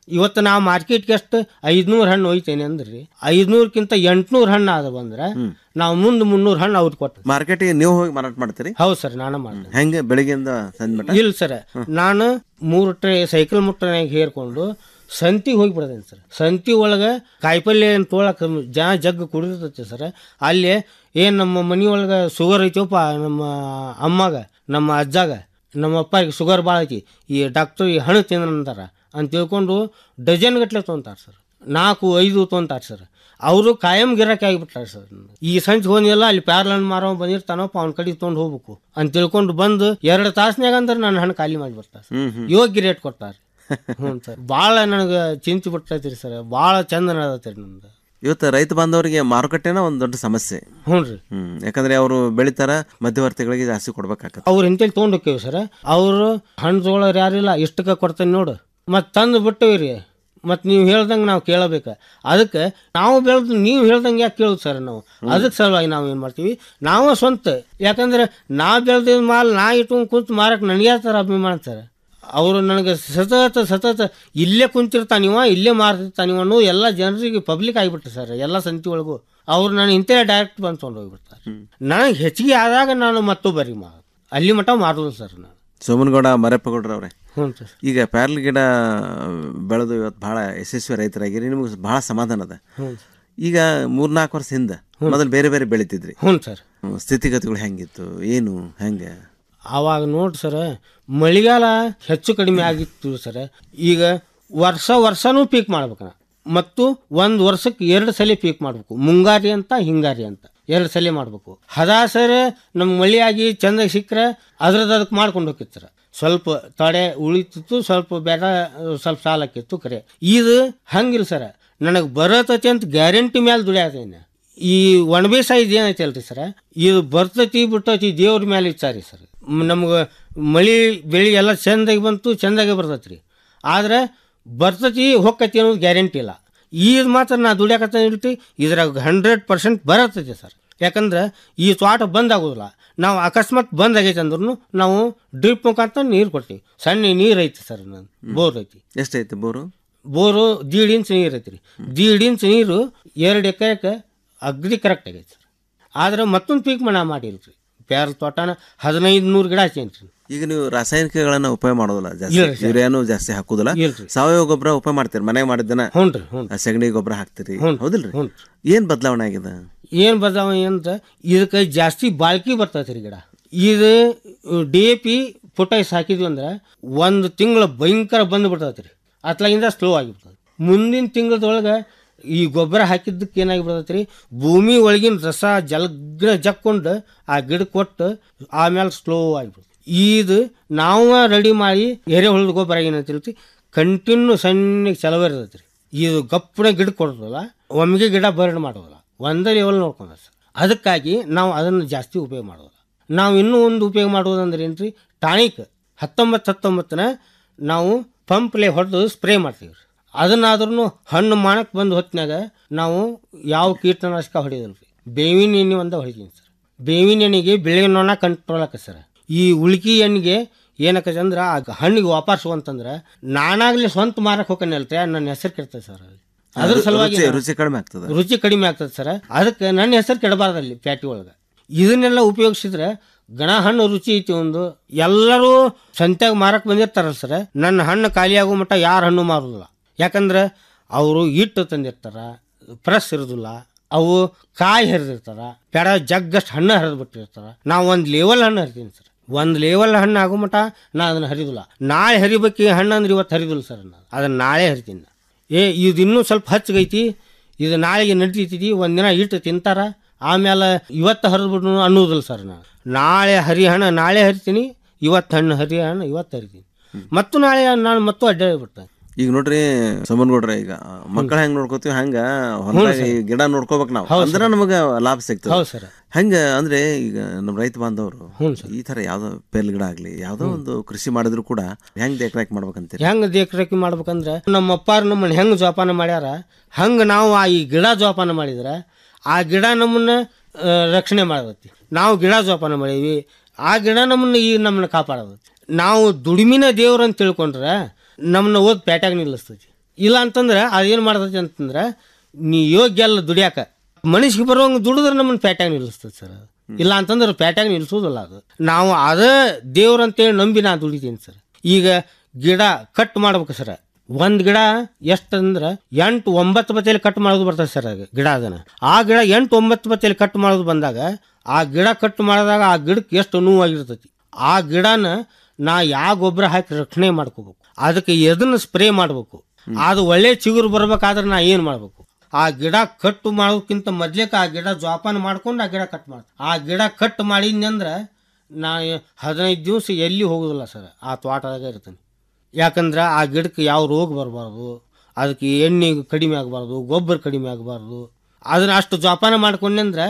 ಇವತ್ತು ನಾ ಮಾರ್ಕೆಟ್ಗೆ ಎಷ್ಟು ಐದ್ನೂರು ಹಣ್ಣು ಒಯ್ತೇನೆ ಅಂದ್ರಿ ಐದ್ನೂರಕ್ಕಿಂತ ಎಂಟ್ನೂರು ಹಣ್ಣು ಆದ ಬಂದ್ರೆ ನಾವು ಮುಂದೆ ಮುನ್ನೂರು ಹಣ್ಣು ಅವ್ರಿಗೆ ಕೊಟ್ಟು
ಮಾರ್ಕೆಟಿಗೆ ನೀವು ಹೋಗಿ ಮಾರಾಟ ಮಾಡ್ತೀರಿ
ಹೌದು ಸರ್ ನಾನು ಮಾಡ್ತೇನೆ
ಹೆಂಗೆ ಬೆಳಿಗ್ಗೆಯಿಂದ ಸಂಜೆ ಮಟ
ಇಲ್ಲ ಸರ್ ನಾನು ಮೂರು ಟ್ರೇ ಸೈಕಲ್ ಮುಟ್ಟನಾಗ ಹೇರ್ಕೊಂಡು ಸಂತಿಗೆ ಹೋಗಿ ಬಿಡ್ತೇನೆ ಸರ್ ಸಂತಿ ಒಳಗೆ ಕಾಯಿಪಲ್ಯ ಏನು ತೊಗೊಳಕ್ಕೆ ಜನ ಜಗ್ಗ ಕುಡಿರ್ತೈತೆ ಸರ್ ಅಲ್ಲಿ ಏನು ನಮ್ಮ ಮನೆಯೊಳಗೆ ಶುಗರ್ ಐತಿವಪ್ಪ ನಮ್ಮ ಅಮ್ಮಗೆ ನಮ್ಮ ಅಜ್ಜಾಗ ನಮ್ಮ ಅಪ್ಪಗೆ ಶುಗರ್ ಭಾಳ ಐತಿ ಈ ಡಾಕ್ಟ್ರ್ ಈ ಹಣ್ಣು ತಿಂದಂತಾರ ಅಂತ ತಿಳ್ಕೊಂಡು ಡಜನ್ ಗಟ್ಲೆ ತೊಗೊಂತಾರೆ ಸರ್ ನಾಲ್ಕು ಐದು ತೊಗೊಂತಾರೆ ಸರ್ ಅವರು ಕಾಯಂ ಗಿರಾಕಿ ಆಗಿಬಿಟ್ಟಾರೆ ಸರ್ ಈ ಸಂಜೆ ಹೋಗಿಲ್ಲ ಅಲ್ಲಿ ಪ್ಯಾರ್ಲನ್ ಮಾರೋ ಬಂದಿರ್ತಾನಪ್ಪ ಅವ್ನ ಕಡೆ ತೊಗೊಂಡು ಹೋಗ್ಬೇಕು ಅಂತ ತಿಳ್ಕೊಂಡು ಬಂದು ಎರಡು ತಾಸ್ನ್ಯಾಗ ಅಂದ್ರೆ ನನ್ನ ಹಣ್ಣು ಖಾಲಿ ಮಾಡಿ ಬರ್ತಾರೆ
ಹ್ಮ್, ಹ್ಮ್.
ಯೋಗ್ಯ ರೇಟ್ ಕೊಡ್ತಾರೆ ಹ್ಞೂ ಸರ್ ಭಾಳ ನನಗೆ ಚಿಂತೆ ಬಿಟ್ಟೈತಿ ಸರ್ ಭಾಳ ಚಂದ ನಡದೈತಿ ನಮ್ದು
ಇವತ್ತು ರೈತ ಬಾಂಧವರಿಗೆ ಮಾರುಕಟ್ಟೆನ ಒಂದು ದೊಡ್ಡ ಸಮಸ್ಯೆ
ಹ್ಞೂ ರೀ
ಹ್ಮ್ ಯಾಕಂದ್ರೆ ಅವರು ಬೆಳಿತಾರ ಮಧ್ಯವರ್ತಿಗಳಿಗೆ ಜಾಸ್ತಿ ಕೊಡ್ಬೇಕಾಗತ್ತೆ
ಅವ್ರು ಇಂತೇಳಿ ತೊಗೊಂಡು ಹೋಕ್ಕೇವಿ ಸರ್ ಅವರು ಹಣ್ಣು ತೊಗೊಳೋರು ಯಾರಿಲ್ಲ ಇಷ್ಟಕ್ಕೆ ಕೊಡ್ತೇನೆ ನೋಡು ಮತ್ತು ತಂದು ಬಿಟ್ಟಿವಿ ರೀ ಮತ್ತು ನೀವು ಹೇಳ್ದಂಗೆ ನಾವು ಕೇಳಬೇಕು ಅದಕ್ಕೆ ನಾವು ಬೆಳೆದು ನೀವು ಹೇಳ್ದಂಗೆ ಯಾಕೆ ಕೇಳೋದು ಸರ್ ನಾವು ಅದಕ್ಕೆ ಸಲುವಾಗಿ ನಾವು ಏನು ಮಾಡ್ತೀವಿ ನಾವು ಸ್ವಂತ ಯಾಕಂದ್ರೆ ನಾ ಬೆಳೆದಿದ್ದ ಮಾಲ್ ನಾ ಇಟ್ಕೊಂಡು ಕುಂತು ಮಾರಕ್ಕೆ ನನಗೆ ಯಾವ ಥರ ಅಭಿಮಾನ ಸರ್ ಅವರು ನನಗೆ ಸತತ ಸತತ ಇಲ್ಲೇ ಕುಂತಿರ್ತಾನಿವ ಇಲ್ಲೇ ಮಾರ್ತಿರ್ತಾನಿವ ಅನ್ನೋ ಎಲ್ಲ ಜನರಿಗೆ ಪಬ್ಲಿಕ್ ಆಗಿಬಿಟ್ರು ಸರ್ ಎಲ್ಲ ಸಂತಿ ಒಳಗೂ ಅವ್ರು ನಾನು ಇಂತೇ ಡೈರೆಕ್ಟ್ ಬಂದು ತೊಗೊಂಡು ಹೋಗ್ಬಿಡ್ತಾರೆ ನನಗೆ ಹೆಚ್ಚಿಗೆ ಆದಾಗ ನಾನು ಮತ್ತೊಬ್ಬರಿಗೆ ಮಾರೋದು ಅಲ್ಲಿ ಮಟ್ಟ ಮಾರೋದು ಸರ್ ನಾನು
ಸೋಮನಗೌಡ ಮರಪ್ಪಗೌಡ್ರವ್ರೆ
ಹ್ಞೂ ಸರ್
ಈಗ ಪ್ಯಾರ್ಲ್ ಗಿಡ ಬೆಳೆದು ಇವತ್ತು ಬಹಳ ಯಶಸ್ವಿ ರೈತರಾಗಿರಿ ನಿಮಗೆ ಬಹಳ ಸಮಾಧಾನ ಅದ
ಹ್ಞೂ
ಈಗ ಮೂರ್ನಾಲ್ಕು ವರ್ಷ ಹಿಂದೆ ಮೊದಲು ಬೇರೆ ಬೇರೆ ಬೆಳಿತಿದ್ರಿ
ಹ್ಞೂ ಸರ್
ಹ್ಮ್, ಸ್ಥಿತಿಗತಿಗಳು ಹೆಂಗಿತ್ತು ಏನು ಹೆಂಗೆ
ಆವಾಗ ನೋಡಿ ಸರ್ ಮಳೆಗಾಲ ಹೆಚ್ಚು ಕಡಿಮೆ ಆಗಿತ್ತು ಸರ್ ಈಗ ವರ್ಷ ವರ್ಷನೂ ಪೀಕ್ ಮಾಡ್ಬೇಕು ನಾ ಮತ್ತು ಒಂದು ವರ್ಷಕ್ಕೆ ಎರಡು ಸಲ ಪೀಕ್ ಮಾಡಬೇಕು ಮುಂಗಾರಿ ಅಂತ ಹಿಂಗಾರಿ ಅಂತ ಎರಡು ಸಲ ಮಾಡಬೇಕು ಹದಾ ಸರ್ ನಮ್ಮ ಮಳೆಯಾಗಿ ಚಂದ ಸಿಕ್ಕರೆ ಅದ್ರದ್ದು ಅದಕ್ಕೆ ಮಾಡ್ಕೊಂಡು ಹೋಗಿತ್ತು ಸರ್ ಸ್ವಲ್ಪ ತಡೆ ಉಳಿತಿತ್ತು ಸ್ವಲ್ಪ ಬೇಡ ಸ್ವಲ್ಪ ಸಾಲ ಆಕಿತ್ತು ಕರೆ ಇದು ಹಂಗಿಲ್ಲ ಸರ್ ನನಗೆ ಬರತೈತಿ ಅಂತ ಗ್ಯಾರಂಟಿ ಮೇಲೆ ದುಡಿಯಾತೇನೆ ಈ ಒಣಬೇಸಾಯ ಏನೈತಿ ಅಲ್ರಿ ಸರ ಇದು ಬರ್ತೈತಿ ಬಿಟ್ಟೈತಿ ದೇವ್ರ ಮೇಲೆ ಇಚ್ಚಾರಿ ಸರ್ ನಮ್ಗೆ ಮಳೆ ಬೆಳೆ ಎಲ್ಲ ಚೆಂದಾಗಿ ಬಂತು ಚೆಂದಾಗಿ ಬರ್ತೈತಿ ರೀ ಆದ್ರೆ ಬರ್ತೈತಿ ಹೊಕ್ಕೈತಿ ಅನ್ನೋದು ಗ್ಯಾರಂಟಿ ಇಲ್ಲ ಇದು ಮಾತ್ರ ನಾ ದುಡಿಯಾಕತ್ತ ಇರ್ತಿ ಇದ್ರಾಗ ಹಂಡ್ರೆಡ್ ಪರ್ಸೆಂಟ್ ಬರತೈತಿ ಸರ್ ಯಾಕಂದ್ರೆ ಈ ತೋಟ ಬಂದ್ ಆಗೋದಿಲ್ಲ ನಾವು ಅಕಸ್ಮಾತ್ ಬಂದ್ ಆಗೈತೆ ಅಂದ್ರೂ ನಾವು ಡ್ರಿಪ್ ಮುಖಾಂತರ ನೀರು ಕೊಡ್ತೀವಿ ಸಣ್ಣ ನೀರು ಐತಿ ಸರ್ ನಾನು ಬೋರ್ ಐತಿ
ಎಷ್ಟೈತೆ ಬೋರು
ಬೋರು ದೀಡ್ ಇಂಚ್ ನೀರು ಐತಿ ರೀ ದೀಡ್ ಇಂಚ್ ನೀರು ಎರಡು ಎಕರೆಗೆ ಅಗ್ದಿ ಕರೆಕ್ಟ್ ಆಗೈತೆ ಸರ್ ಆದ್ರೆ ಮತ್ತೊಂದು ಪೀಕ್ ಮನ ಮಾಡಿಲ್ಲ ರೀ ಪ್ಯಾರ ತೋಟನ ಹದಿನೈದು ನೂರು ಗಿಡ ಹಚ್ಚೇನಿ ರೀ
ಈಗ ನೀವು ರಾಸಾಯನಿಕಗಳನ್ನ ಉಪಯೋಗ ಮಾಡೋದಿಲ್ಲ ಜಾಸ್ತಿ
ಇಲ್ರಿ ಸರ್.
ಯೂರಿಯಾನು ಜಾಸ್ತಿ ಹಾಕುದಿಲ್ಲ
ಇಲ್ರಿ.
ಸಾವಯವ ಗೊಬ್ಬರ ಉಪಯೋಗ ಮಾಡ್ತೀರಿ ಮನೆಗೆ ಮಾಡಿದ್ದನ
ಹ್ಞೂ ಹ್ಞೂ
ಆ ಸಗಣಿ ಗೊಬ್ಬರ ಹಾಕ್ತೀರಿ
ಹ್ಞೂ.
ಹೌದಿಲ್ರಿ
ಹ್ಞೂ.
ಏನ್ ಬದಲಾವಣೆ ಆಗಿದೆ
ಏನು ಬದಲಾವಣೆ ಅಂತ ಇದಕ್ಕೆ ಜಾಸ್ತಿ ಬಾಳ್ಕಿ ಬರ್ತೈತೆ ರೀ ಗಿಡ ಇದು ಡಿ ಎ ಪಿ ಪೊಟ್ಯಾಸ್ ಹಾಕಿದ್ವಿ ಅಂದ್ರೆ ಒಂದು ತಿಂಗಳು ಭಯಂಕರ ಬಂದು ಬಿಡ್ತೈತೆ ರೀ ಅತ್ಲಾಗಿಂದ ಸ್ಲೋ ಆಗಿಬಿಡ್ತದೆ ಮುಂದಿನ ತಿಂಗಳದೊಳಗೆ ಈ ಗೊಬ್ಬರ ಹಾಕಿದ್ದಕ್ಕೆ ಏನಾಗಿ ಬಿಡ್ತೈತೆ ರೀ ಭೂಮಿ ಒಳಗಿನ ರಸ ಜಲ್ಗ್ರ ಜಕ್ಕೊಂಡು ಆ ಗಿಡ ಕೊಟ್ಟು ಆಮೇಲೆ ಸ್ಲೋ ಆಗಿಬಿಡ್ತದೆ ಇದು ನಾವು ರೆಡಿ ಮಾಡಿ ಎರೆಹುಳದ ಗೊಬ್ಬರ ಏನಂತ ಕಂಟಿನ್ಯೂ ಸಣ್ಣಗೆ ಚಲವ ಇರ್ತೈತೆ ರೀ ಇದು ಗಪ್ಪನ ಗಿಡ ಕೊಡೋದಲ್ಲ ಒಮ್ಮೆಗೆ ಗಿಡ ಬರ್ಡ್ ಮಾಡೋದಿಲ್ಲ ಒಂದೇ ಲೆವೆಲ್ ನೋಡ್ಕೊಂಡ ಸರ್ ಅದಕ್ಕಾಗಿ ನಾವು ಅದನ್ನು ಜಾಸ್ತಿ ಉಪಯೋಗ ಮಾಡೋದಿಲ್ಲ ನಾವು ಇನ್ನೂ ಒಂದು ಉಪಯೋಗ ಮಾಡೋದಂದ್ರೆ ಏನು ರೀ ಟಾನಿಕ್ ಹತ್ತೊಂಬತ್ತು ಹತ್ತೊಂಬತ್ತನ ನಾವು ಪಂಪ್ಲೆ ಹೊಡೆದು ಸ್ಪ್ರೇ ಮಾಡ್ತೀವಿ ರೀ ಅದನ್ನಾದ್ರೂ ಹಣ್ಣು ಮಾಡಕ್ಕೆ ಬಂದು ಹೊತ್ತಿನಾಗ ನಾವು ಯಾವ ಕೀಟನಾಶಕ ಹೊಡೆಯೋದಿಲ್ಲ ರೀ ಬೇವಿನ ಎಣ್ಣೆ ಒಂದ ಹೊಡಿತೀನಿ ಸರ್ ಬೇವಿನ ಎಣ್ಣೆಗೆ ಬೆಳಗ್ಗೆ ನೋಣ ಕಂಟ್ರೋಲ್ ಆಕ ಸರ್ ಈ ಉಳ್ಕಿ ಎಣ್ಣೆಗೆ ಏನಕ್ಕದ ಅಂದ್ರೆ ಆ ಹಣ್ಣಿಗೆ ವಾಪಸ್ ಅಂತಂದ್ರೆ ನಾನಾಗ್ಲಿ ಸ್ವಂತ ಮಾರಕ್ಕೆ ಹೋಗ್ಕನಲ್ರಿ ನನ್ನ ಹೆಸರು ಕೆಡ್ತದೆ ಸರ್ ಅಲ್ಲಿ ಅದ್ರ ಸಲುವಾಗಿ
ರುಚಿ-
ನಾನು-
ರುಚಿ ಕಡಿಮೆ ಆಗ್ತದೆ
ರುಚಿ ಕಡಿಮೆ ಆಗ್ತದೆ ಸರ್ ಅದಕ್ಕೆ ನನ್ನ ಹೆಸರು ಕೆಡಬಾರ್ದಲ್ಲಿ ಪ್ಯಾಟಿ ಒಳಗೆ ಇದನ್ನೆಲ್ಲ ಉಪಯೋಗಿಸಿದ್ರೆ ಗಣ ಹಣ್ಣು ರುಚಿ ಐತಿ ಒಂದು ಎಲ್ಲರೂ ಸಂತ್ಯಾಗ ಮಾರಕ್ ಬಂದಿರ್ತಾರಲ್ಲ ಸರ್ ನನ್ನ ಹಣ್ಣು ಖಾಲಿ ಆಗೋ ಮಟ್ಟ ಯಾರು ಹಣ್ಣು ಮಾರೋದಿಲ್ಲ ಯಾಕಂದ್ರೆ ಅವರು ಇಟ್ಟು ತಂದಿರ್ತಾರ ಪ್ರೆಸ್ ಇರೋದಿಲ್ಲ ಅವು ಕಾಯಿ ಹರಿದಿರ್ತಾರ ಪೆಡ ಜಗ್ಗಷ್ಟು ಹಣ್ಣು ಹರಿದು ಬಿಟ್ಟಿರ್ತಾರ ನಾವು ಒಂದು ಲೇವಲ್ ಹಣ್ಣು ಹರಿತೀನಿ ಸರ್ ಒಂದು ಲೇವಲ್ ಹಣ್ಣು ಆಗೋ ಮಟ್ಟ ನಾ ಅದನ್ನ ಹರಿದಿಲ್ಲ ನಾಳೆ ಹರಿಬೇಕು ಈ ಹಣ್ಣು ಅಂದ್ರೆ ಇವತ್ತು ಹರಿದಿಲ್ಲ ಸರ್ ನಾನು ಅದನ್ನ ನಾಳೆ ಹರಿತೀನಿ ನಾ. ಏ ಇದು ಇನ್ನೂ ಸ್ವಲ್ಪ ಹಚ್ಚಗೈತಿ ಇದು ನಾಳೆಗೆ ನಡೀತಿದ್ದಿ ಒಂದಿನ ಇಟ್ಟು ತಿಂತಾರ ಆಮೇಲೆ ಇವತ್ತು ಹರಿದ್ಬಿಟ್ಟು ಅನ್ನೋದಿಲ್ಲ ಸರ್ ನಾನು ನಾಳೆ ಹರಿ ಹಣ್ಣು ನಾಳೆ ಹರಿತೀನಿ ಇವತ್ತು ಹಣ್ಣು ಹರಿ ಹಣ್ಣು ಇವತ್ತು ಹರಿತೀನಿ ಮತ್ತು ನಾಳೆ ನಾನು ಮತ್ತು ಅಡ್ಡಾಡಿ ಬಿಡ್ತೇನೆ
ಈಗ ನೋಡ್ರಿ ಸಮನ್ಗೌಡ್ರ ಈಗ ಮಕ್ಕಳ ಹೆಂಗ್ ನೋಡ್ಕೋತೀವಿ ಹಂಗ ಹೊಲದಾಗ
ಸರ್.
ಈ ಗಿಡ ನೋಡ್ಕೋಬೇಕು ನಾವು
ಹೌದು
ಅಂದ್ರೆ
ಸರ್.
ನಮಗೆ ಲಾಭ ಸಿಗ್ತದೆ
ಹೌದು ಸರ್.
ಹಂಗ ಅಂದ್ರೆ ಈಗ ನಮ್ಮ ರೈತ ಬಾಂಧವರು ಈ ತರ ಯಾವ್ದೋ ಪೇಲ್ ಗಿಡ ಆಗ್ಲಿ ಯಾವ್ದೋ ಒಂದು ಕೃಷಿ ಮಾಡಿದ್ರು ಕೂಡ ಹೆಂಗ್ ದೇಖರೇಖ್ ಮಾಡ್ಬೇಕಂತೀರಿ
ಹೆಂಗ್ ದೇಖರೇಖಿ ಮಾಡ್ಬೇಕಂದ್ರೆ ನಮ್ಮ ಅಪ್ಪಾರ ನಮ್ಮನ್ನ ಹೆಂಗ್ ಜೋಪಾನ ಮಾಡ್ಯಾರ ಹಂಗ ನಾವು ಆ ಈ ಗಿಡ ಜೋಪಾನ ಮಾಡಿದ್ರೆ ಆ ಗಿಡ ನಮ್ಮನ್ನ ಆ, ರಕ್ಷಣೆ ಮಾಡತೈತಿ ನಾವು ಗಿಡ ಜೋಪಾನ ಮಾಡೀವಿ ಆ ಗಿಡ ನಮ್ಮನ್ನ ಈ ನಮ್ಮನ್ನ ಕಾಪಾಡತೈತಿ ನಾವು ದುಡಿಮಿನ ದೇವ್ರ ಅಂತ ತಿಳ್ಕೊಂಡ್ರೆ ನಮ್ಮನ್ನ ಓದ್ ಪ್ಯಾಟ್ಯಾಗ ನಿಲ್ಲಿಸ್ತೈತಿ ಇಲ್ಲ ಅಂತಂದ್ರೆ ಅದೇನು ಮಾಡ್ತೈತಿ ಅಂತಂದ್ರೆ ನೀ ಯೋಗ್ಯ ಅಲ್ಲ ದುಡಿಯಾಕ ಮನುಷ್ಯಗೆ ಬರೋಂಗೆ ದುಡಿದ್ರೆ ನಮ್ಮನ್ನು ಪ್ಯಾಟ್ಯಾಗ ನಿಲ್ಲಿಸ್ತದೆ ಸರ್ ಅದು. ಇಲ್ಲ ಅಂತಂದ್ರೆ ಪ್ಯಾಟ್ಯಾಗ ನಿಲ್ಲಿಸೋದಿಲ್ಲ ಅದು ನಾವು ಅದೇ ದೇವ್ರಂತೇಳಿ ನಂಬಿ ನಾ ದುಡಿತೀನಿ ಸರ್ ಈಗ ಗಿಡ ಕಟ್ ಮಾಡ್ಬೇಕು ಸರ್ ಒಂದ್ ಗಿಡ ಎಷ್ಟಂದ್ರೆ ಎಂಟು ಒಂಬತ್ತು ಬತ್ತೇಲಿ ಕಟ್ ಮಾಡೋದು ಬರ್ತದೆ ಸರ್ ಅದು ಗಿಡ ಅದನ್ನ ಆ ಗಿಡ ಎಂಟು ಒಂಬತ್ತು ಬತ್ತೇಲಿ ಕಟ್ ಮಾಡೋದು ಬಂದಾಗ ಆ ಗಿಡ ಕಟ್ ಮಾಡಿದಾಗ ಆ ಗಿಡಕ್ಕೆ ಎಷ್ಟು ನೋವಾಗಿರ್ತೈತಿ ಆ ಗಿಡನ ನಾ ಯಾವ ಗೊಬ್ಬರ ಹಾಕಿ ರಕ್ಷಣೆ ಮಾಡ್ಕೋಬೇಕು ಅದಕ್ಕೆ ಎದನ್ನ ಸ್ಪ್ರೇ ಮಾಡ್ಬೇಕು ಅದು ಒಳ್ಳೆ ಚಿಗುರು ಬರ್ಬೇಕಾದ್ರೆ ನಾ ಏನು ಮಾಡ್ಬೇಕು ಆ ಗಿಡ ಕಟ್ ಮಾಡೋಕ್ಕಿಂತ ಮೊದ್ಲೇಕ ಆ ಗಿಡ ಜೋಪಾನ ಮಾಡ್ಕೊಂಡು ಆ ಗಿಡ ಕಟ್ ಮಾಡ ಆ ಗಿಡ ಕಟ್ ಮಾಡಿದ್ನಂದ್ರೆ ನಾ ಹದಿನೈದು ದಿವಸ ಎಲ್ಲಿ ಹೋಗೋದಿಲ್ಲ ಸರ್ ಆ ತೋಟದಾಗ ಇರ್ತೀನಿ ಯಾಕಂದ್ರೆ ಆ ಗಿಡಕ್ಕೆ ಯಾವ ರೋಗ ಬರಬಾರ್ದು ಅದಕ್ಕೆ ಎಣ್ಣೆ ಕಡಿಮೆ ಆಗಬಾರ್ದು ಗೊಬ್ಬರ ಕಡಿಮೆ ಆಗಬಾರ್ದು ಅದನ್ನ ಅಷ್ಟು ಜೋಪಾನ ಮಾಡ್ಕೊಂಡ್ರೆ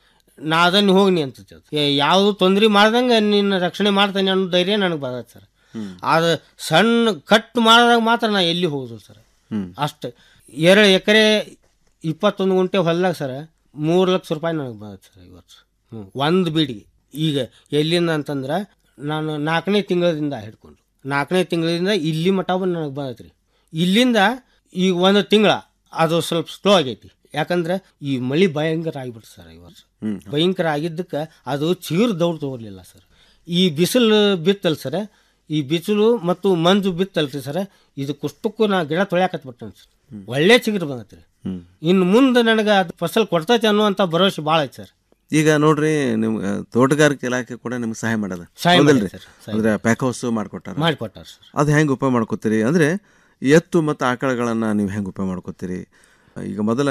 ನಾ ಅದನ್ನು ಹೋಗ್ನಿ ಅಂತ ಯಾವುದು ತೊಂದರೆ ಮಾಡ್ದಂಗೆ ನಿನ್ನ ರಕ್ಷಣೆ ಮಾಡ್ತಾನೆ ಅನ್ನೋ ಧೈರ್ಯ ನನಗೆ ಬರ್ತೈತೆ ಸರ್ ಅದು ಸಣ್ಣ ಕಟ್ ಮಾಡಿದಾಗ ಮಾತ್ರ ನಾ ಎಲ್ಲಿ ಹೋಗುದು ಸರ್ ಅಷ್ಟು ಎರಡು ಎಕರೆ ಇಪ್ಪತ್ತೊಂದು ಗುಂಟೆ ಹೊಲ್ದಾಗ ಸರ್ ಮೂರು ಲಕ್ಷ ರೂಪಾಯಿ ನನಗೆ ಬಂದೈತೆ ಸರ್ ಈ ವರ್ಷ ಹ್ಞೂ ಒಂದು ಬೀಡಿಗೆ ಈಗ ಎಲ್ಲಿಂದ ಅಂತಂದ್ರೆ ನಾನು ನಾಲ್ಕನೇ ತಿಂಗಳಿಂದ ಹಿಡ್ಕೊಂಡು ನಾಲ್ಕನೇ ತಿಂಗಳಿಂದ ಇಲ್ಲಿ ಮಟ್ಟ ಬಂದು ನನಗೆ ಬಂದೈತೆ ರೀ ಇಲ್ಲಿಂದ ಈಗ ಒಂದು ತಿಂಗಳ ಅದು ಸ್ವಲ್ಪ ಸ್ಲೋ ಆಗೈತಿ ಯಾಕಂದ್ರೆ ಈ ಮಳೆ ಭಯಂಕರ ಆಗಿಬಿಡ್ತು ಸರ್ ಈ ವರ್ಷ ಭಯಂಕರ ಆಗಿದ್ದಕ್ಕೆ ಅದು ಚೀರು ದೌಡ್ ತಗೊಳ್ಲಿಲ್ಲ ಸರ್ ಈ ಬಿಸಿಲು ಬಿತ್ತಲ್ಲ ಸರ್ ಈ ಬಿಸಿಲು ಮತ್ತು ಮಂಜು ಬಿತ್ತಲ್ರಿ ಸರ್ ಇದಕ್ಕಷ್ಟಕ್ಕೂ ನಾ ಗಿಡ ತೊಳ್ಯಾಕತ್ಬಿಟ್ಟೆ ಸರ್ ಒಳ್ಳೆ ಚಿಗುರು ಬಂದೈತೆ ರೀ ಇನ್ನು ಮುಂದೆ ನನಗೆ ಅದು ಫಸಲ್ ಕೊಡ್ತೈತೆ ಅನ್ನುವಂಥ ಭರವಸೆ ಭಾಳ ಐತೆ ಸರ್
ಈಗ ನೋಡ್ರಿ ನಿಮ್ಗೆ ತೋಟಗಾರಿಕೆ ಇಲಾಖೆ ಕೂಡ ನಿಮ್ಗೆ ಸಹಾಯ ಮಾಡದ
ಸಹಾಯ
ಹೌದಲ್ರಿ
ಮಾಡೈತೆ ಸರ್, ಸಹಾಯ
ಅಂದ್ರೆ ಪ್ಯಾಕ್ ಹೌಸ್ ಮಾಡ್ಕೊಟ್ಟಾರ
ಮಾಡ್ಕೊಟ್ಟಾರ ಸರ್
ಅದು ಹೆಂಗೆ ಉಪಯೋಗ ಮಾಡ್ಕೋತೀರಿ ಅಂದ್ರೆ ಎತ್ತು ಮತ್ತು ಆಕಳಗಳನ್ನ ನೀವು ಹೆಂಗೆ ಉಪಯೋಗ ಮಾಡ್ಕೋತೀರಿ ಈಗ ಮೊದಲ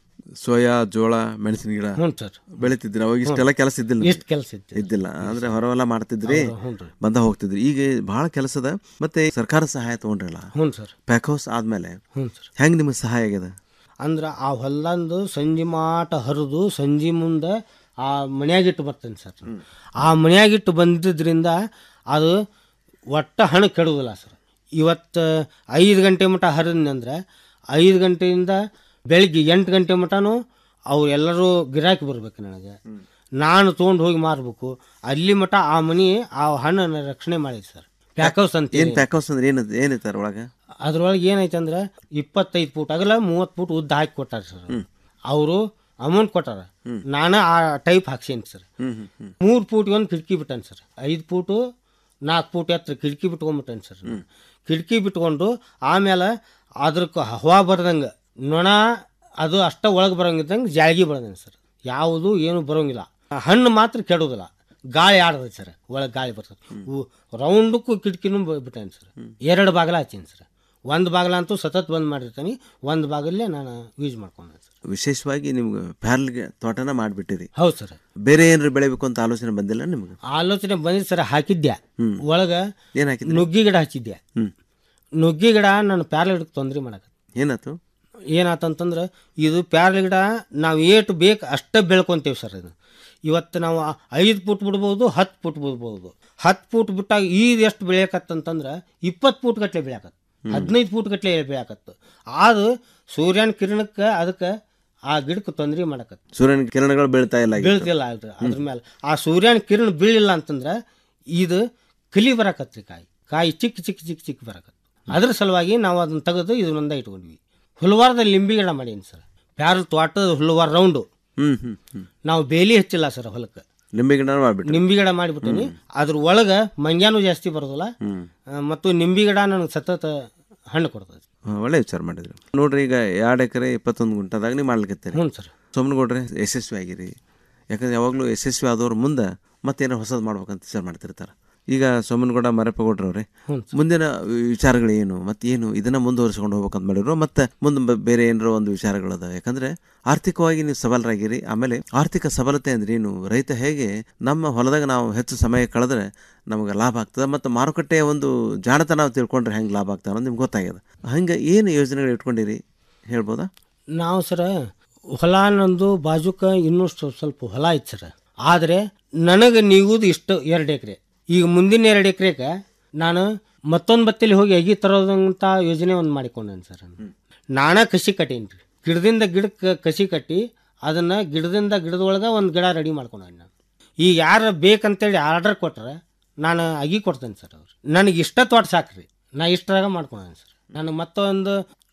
ಸೋಯಾ ಜೋಳ ಮೆಣಸಿನ ಗಿಡ
ಹ್ಞೂ ಸರ್
ಬೆಳಿತಿದ್ರಿ ಅವಾಗ ಇಷ್ಟೆಲ್ಲ ಕೆಲಸ ಇದ್ದಿಲ್ಲ
ಇಷ್ಟ್ ಕೆಲ್ಸ ಇದ್ದಿಲ್ಲ.
ಇದ್ದಿಲ್ಲ ಅಂದ್ರೆ ಹೊರವೆಲ್ಲ ಮಾಡ್ತಿದ್ರಿ
ಹೌದು, ಹ್ಞೂ ರೀ.
ಬಂದ ಹೋಗ್ತಿದ್ರಿ ಈಗ ಬಹಳ ಕೆಲಸದ ಮತ್ತೆ ಸರ್ಕಾರ ಸಹಾಯ ತಗೊಂಡ್ರಲ್ಲ
ಹ್ಞೂ ಸರ್
ಪ್ಯಾಕ್ ಹೌಸ್ ಆದ್ಮೇಲೆ
ಹ್ಞೂ ಸರ್
ಹೆಂಗ್ ನಿಮಗೆ ಸಹಾಯ ಆಗ್ಯದ
ಅಂದ್ರೆ ಆ ಹೊಲ್ದಂದು ಸಂಜೆ ಮಾಟ ಹರಿದು ಸಂಜೆ ಮುಂದೆ ಆ ಮನ್ಯಾಗಿಟ್ಟು ಬರ್ತೇನೆ ಸರ್ ಆ ಮನ್ಯಾಗಿಟ್ಟು ಬಂದಿದ್ದರಿಂದ ಅದು ಒಟ್ಟ ಹಣ ಕೆಡುವುದಿಲ್ಲ ಸರ್ ಇವತ್ತು ಐದು ಗಂಟೆ ಮಟ ಹರಿದ್ನಂದ್ರೆ ಐದು ಗಂಟೆಯಿಂದ ಬೆಳಿಗ್ಗೆ ಎಂಟು ಗಂಟೆ ಮಟನೂ ಅವ್ರು ಎಲ್ಲರೂ ಗಿರಾಕಿ ಬರ್ಬೇಕು ನನಗೆ ನಾನು ತೊಗೊಂಡು ಹೋಗಿ ಮಾರಬೇಕು ಅಲ್ಲಿ ಮಟ ಆ ಮನಿ ಆ ಹಣ್ಣನ್ನು ರಕ್ಷಣೆ ಮಾಡಿದೆ ಸರ್ ಪ್ಯಾಕ್ ಹೌಸ್ ಅಂತ
ಏನ್ ಪ್ಯಾಕ್ ಹೌಸ್ ಅಂದ್ರೆ ಏನದ ಏನೈತೆ ಒಳಗೆ
ಅದ್ರೊಳಗೆ ಏನೈತೆ ಅಂದ್ರೆ ಇಪ್ಪತ್ತೈದು ಫೂಟ್ ಅಗಲ ಮೂವತ್ತು ಫೂಟ್ ಉದ್ದ ಹಾಕಿ ಕೊಟ್ಟಾರ ಸರ್ ಅವರು ಅಮೌಂಟ್ ಕೊಟ್ಟಾರ ನಾನು ಆ ಟೈಪ್ ಹಾಕ್ಸೀನಿ ಸರ್
ಹ್ಮ್ ಹ್ಮ್ ಹ್ಮ್
ಮೂರು ಫೂಟ್ ಒಂದು ಕಿಟಕಿ ಬಿಟ್ಟಾನೆ ಸರ್ ಐದು ಫೂಟು ನಾಲ್ಕು ಫೂಟ್ ಎತ್ತರ ಕಿಟಕಿ ಬಿಟ್ಕೊಂಡ್ಬಿಟ್ಟಾನೆ ಸರ್ ಕಿಟಕಿ ಬಿಟ್ಕೊಂಡು ಆಮೇಲೆ ಅದ್ರಕ್ಕೆ ಹವಾ ಬರ್ದಂಗೆ ನೊಣ ಅದು ಅಷ್ಟ ಒಳಗೆ ಬರೋಂಗಿದ್ದಂಗೆ ಜಾಳ್ಗಿ ಬೆಳೆದೇನೆ ಸರ್ ಯಾವುದು ಏನು ಬರೋಂಗಿಲ್ಲ ಹಣ್ಣು ಮಾತ್ರ ಕೆಡೋದಿಲ್ಲ ಗಾಳಿ ಆಡ್ತದೆ ಸರ್ ಒಳಗೆ ಗಾಳಿ ಬರ್ತದೆ ರೌಂಡಕ್ಕೂ ಕಿಟಕಿನೂ ಬಿಟ್ಟಾನೆ ಸರ್ ಎರಡು ಬಾಗಿಲ ಹಚ್ಚೀನಿ ಸರ್ ಒಂದು ಬಾಗಿಲ ಅಂತೂ ಸತತ್ ಬಂದ್ ಮಾಡಿರ್ತೀನಿ ಒಂದು ಬಾಗಿಲೇ ನಾನು ಯೂಸ್ ಮಾಡ್ಕೊಂಡೆ ಸರ್
ವಿಶೇಷವಾಗಿ ನಿಮ್ಗೆ ಪ್ಯಾರ್ಲ್ಗೆ ತೋಟನ ಮಾಡಿಬಿಟ್ಟಿರಿ
ಹೌದು ಸರ್
ಬೇರೆ ಏನಾರು ಬೆಳಿಬೇಕು ಅಂತ ಆಲೋಚನೆ ಬಂದಿಲ್ಲ ನಿಮ್ಗೆ
ಆಲೋಚನೆ ಬಂದಿದ್ದು ಸರ್ ಹಾಕಿದ್ದೆ ಒಳಗೆ
ಏನ್ ಹಾಕಿದ್ರಿ?
ನುಗ್ಗಿ ಗಿಡ ಹಚ್ಚಿದ್ದೆ
ಹ್ಮ್.
ನುಗ್ಗಿ ಗಿಡ ನನ್ನ ಪ್ಯಾರ್ಲ ಗಿಡಕ್ಕೆ ತೊಂದರೆ ಮಾಡಕ
ಏನಾಯ್ತು
ಏನಾತಂತಂದ್ರೆ ಇದು ಪ್ಯಾರ್ಲ ಗಿಡ ನಾವು ಏಟು ಬೇಕು ಅಷ್ಟೇ ಬೆಳ್ಕೊಂತೀವಿ ಸರ್ ಇದು ಇವತ್ತು ನಾವು ಐದು ಫುಟ್ ಬಿಡ್ಬೋದು ಹತ್ತು ಫುಟ್ ಬಿಡ್ಬೋದು ಹತ್ತು ಫುಟ್ ಬಿಟ್ಟಾಗ ಈಗ ಎಷ್ಟು ಬೆಳೆಯಕತ್ತಂತಂದ್ರೆ ಇಪ್ಪತ್ತು ಫುಟ್ ಗಟ್ಟಲೆ ಬೆಳೆಯಕತ್ತ ಹದಿನೈದು ಫುಟ್ ಗಟ್ಟಲೆ ಬೆಳೆಯಕತ್ತು ಅದು ಸೂರ್ಯನ ಕಿರಣಕ್ಕೆ ಅದಕ್ಕೆ ಆ ಗಿಡಕ್ಕೆ ತೊಂದರೆ ಮಾಡಕತ್ತ
ಸೂರ್ಯನ ಕಿರಣಗಳು ಬೀಳ್ತಾ ಇಲ್ಲ ಈಗ.
ಬೀಳ್ತಿಲ್ಲ ಅದ್ರ ಅದ್ರ ಮೇಲೆ ಆ ಸೂರ್ಯನ ಕಿರಣ ಬೀಳಿಲ್ಲ ಅಂತಂದ್ರೆ ಇದು ಕಲಿ ಬರಕತ್ರಿ ಕಾಯಿ ಕಾಯಿ ಚಿಕ್ಕ ಚಿಕ್ಕ ಚಿಕ್ಕ ಚಿಕ್ಕ ಬರಕತ್ ಅದ್ರ ಸಲುವಾಗಿ ನಾವು ಅದನ್ನ ತೆಗೆದು ಇದನ್ನೊಂದ ಇಟ್ಕೊಂಡ್ವಿ ಹುಲ್ವಾರದ ಲಿಂಬಿ ಗಿಡ ಮಾಡೀನಿ ಸರ್ ಪ್ಯಾರಲ್ ತೋಟದ ಹುಲ್ವಾರ ರೌಂಡು
ಹ್ಮ್ ಹ್ಮ್ ಹ್ಮ್
ನಾವು ಬೇಲಿ ಹಚ್ಚಿಲ್ಲ ಸರ್ ಹೊಲಕ್ಕೆ
ನಿಂಬೆ ಗಿಡ ಮಾಡ್ಬಿಟ್ರಿ
ನಿಂಬಿ ಗಿಡ ಮಾಡಿಬಿಟ್ಟಿನಿ ಅದ್ರ ಒಳಗೆ ಮಂಗ್ಯಾನು ಜಾಸ್ತಿ ಬರೋದಿಲ್ಲ
ಹ್ಮ್
ಆ, ಮತ್ತು ನಿಂಬಿ ಗಿಡ ನನಗೆ ಸತತ ಹಣ್ಣು ಕೊಡ್ತದೆ
ಹಾ, ಒಳ್ಳೆ ವಿಚಾರ ಮಾಡಿದ್ರಿ ನೋಡ್ರಿ ಈಗ ಎರಡು ಎಕರೆ ಇಪ್ಪತ್ತೊಂದು ಗುಂಟದಾಗ ನೀವು ಮಾಡ್ಲಿಕ್ಕೆ
ಹ್ಞೂ ಸರ್
ಸೋಮನಗೌಡ್ರೆ ಯಶಸ್ವಿ ಆಗಿರಿ ಯಾಕಂದ್ರೆ ಯಾವಾಗಲೂ ಯಶಸ್ವಿ ಆದವ್ರ ಮುಂದೆ ಮತ್ತೇನೋ ಹೊಸದು ಮಾಡ್ಬೇಕಂತ ವಿಚಾರ ಮಾಡ್ತಿರ್ತಾರೆ ಈಗ ಸೋಮನಗೌಡ ಮರಪ್ಪಗೌಡ್ರವ್ರೆ
ಹ್ಞೂ
ಮುಂದಿನ ವಿಚಾರಗಳು ಏನು ಮತ್ತೆ ಏನು ಇದನ್ನ ಮುಂದುವರಿಸ್ಕೊಂಡು ಹೋಗ್ಬೇಕಂತ ಮಾಡಿರೋ ಮತ್ತೆ ಮುಂದೆ ಬ- ಬೇರೆ ಏನಾರೋ ಒಂದು ವಿಚಾರಗಳದ ಯಾಕಂದ್ರೆ ಆರ್ಥಿಕವಾಗಿ ನೀವು ಸಬಲರಾಗಿರಿ ಆಮೇಲೆ ಆರ್ಥಿಕ ಸಬಲತೆ ಅಂದ್ರೆ ಏನು ರೈತ ಹೇಗೆ ನಮ್ಮ ಹೊಲದಾಗ ನಾವು ಹೆಚ್ಚು ಸಮಯ ಕಳೆದ್ರೆ ನಮಗೆ ಲಾಭ ಆಗ್ತದೆ ಮತ್ತು ಮಾರುಕಟ್ಟೆಯ ಒಂದು ಜಾಣತನ ನಾವು ತಿಳ್ಕೊಂಡ್ರೆ ಹೆಂಗೆ ಲಾಭ ಆಗ್ತದೆ ಅನ್ನೋದು ನಿಮ್ಗೆ ಗೊತ್ತಾಗ್ಯದ ಹಂಗೆ ಏನು ಯೋಜನೆಗಳು ಇಟ್ಕೊಂಡಿರಿ ಹೇಳ್ಬೋದಾ
ನಾವು ಸರ ಹೊಲ ನಂದು ಬಾಜುಕ ಇನ್ನೂ ಸ್ವ- ಸ್ವಲ್ಪ ಹೊಲ ಐತೆ ಸರ ಆದರೆ ನನಗೆ ನೀಗುದು ಇಷ್ಟು ಎರಡು ಎಕರೆ ಈಗ ಮುಂದಿನ ಎರಡು ಎಕರೆಗೆ ನಾನು ಮತ್ತೊಂದು ಬತ್ತಲ್ಲಿ ಹೋಗಿ ಅಗಿ ತರೋದಂತ ಯೋಜನೆ ಒಂದು ಮಾಡಿಕೊಂಡೇನೆ ಸರ್ ನಾನೇ ಕಸಿ ಕಟ್ಟೀನಿ ರೀ ಗಿಡದಿಂದ ಗಿಡಕ್ಕೆ ಕಸಿ ಕಟ್ಟಿ ಅದನ್ನು ಗಿಡದಿಂದ ಗಿಡದೊಳಗೆ ಒಂದು ಗಿಡ ರೆಡಿ ಮಾಡ್ಕೊಂಡೇನೆ ನಾನು ಈಗ ಯಾರು ಬೇಕಂತೇಳಿ ಆರ್ಡರ್ ಕೊಟ್ರೆ ನಾನು ಅಗಿ ಕೊಡ್ತೇನೆ ಸರ್ ಅವ್ರು ನನಗೆ ಇಷ್ಟ ತೋಟ ಸಾಕ್ರಿ ನಾ ಇಷ್ಟರಾಗ ಮಾಡ್ಕೊಂಡೇನೆ ಸರ್ ನನಗೆ ಮತ್ತೊಂದು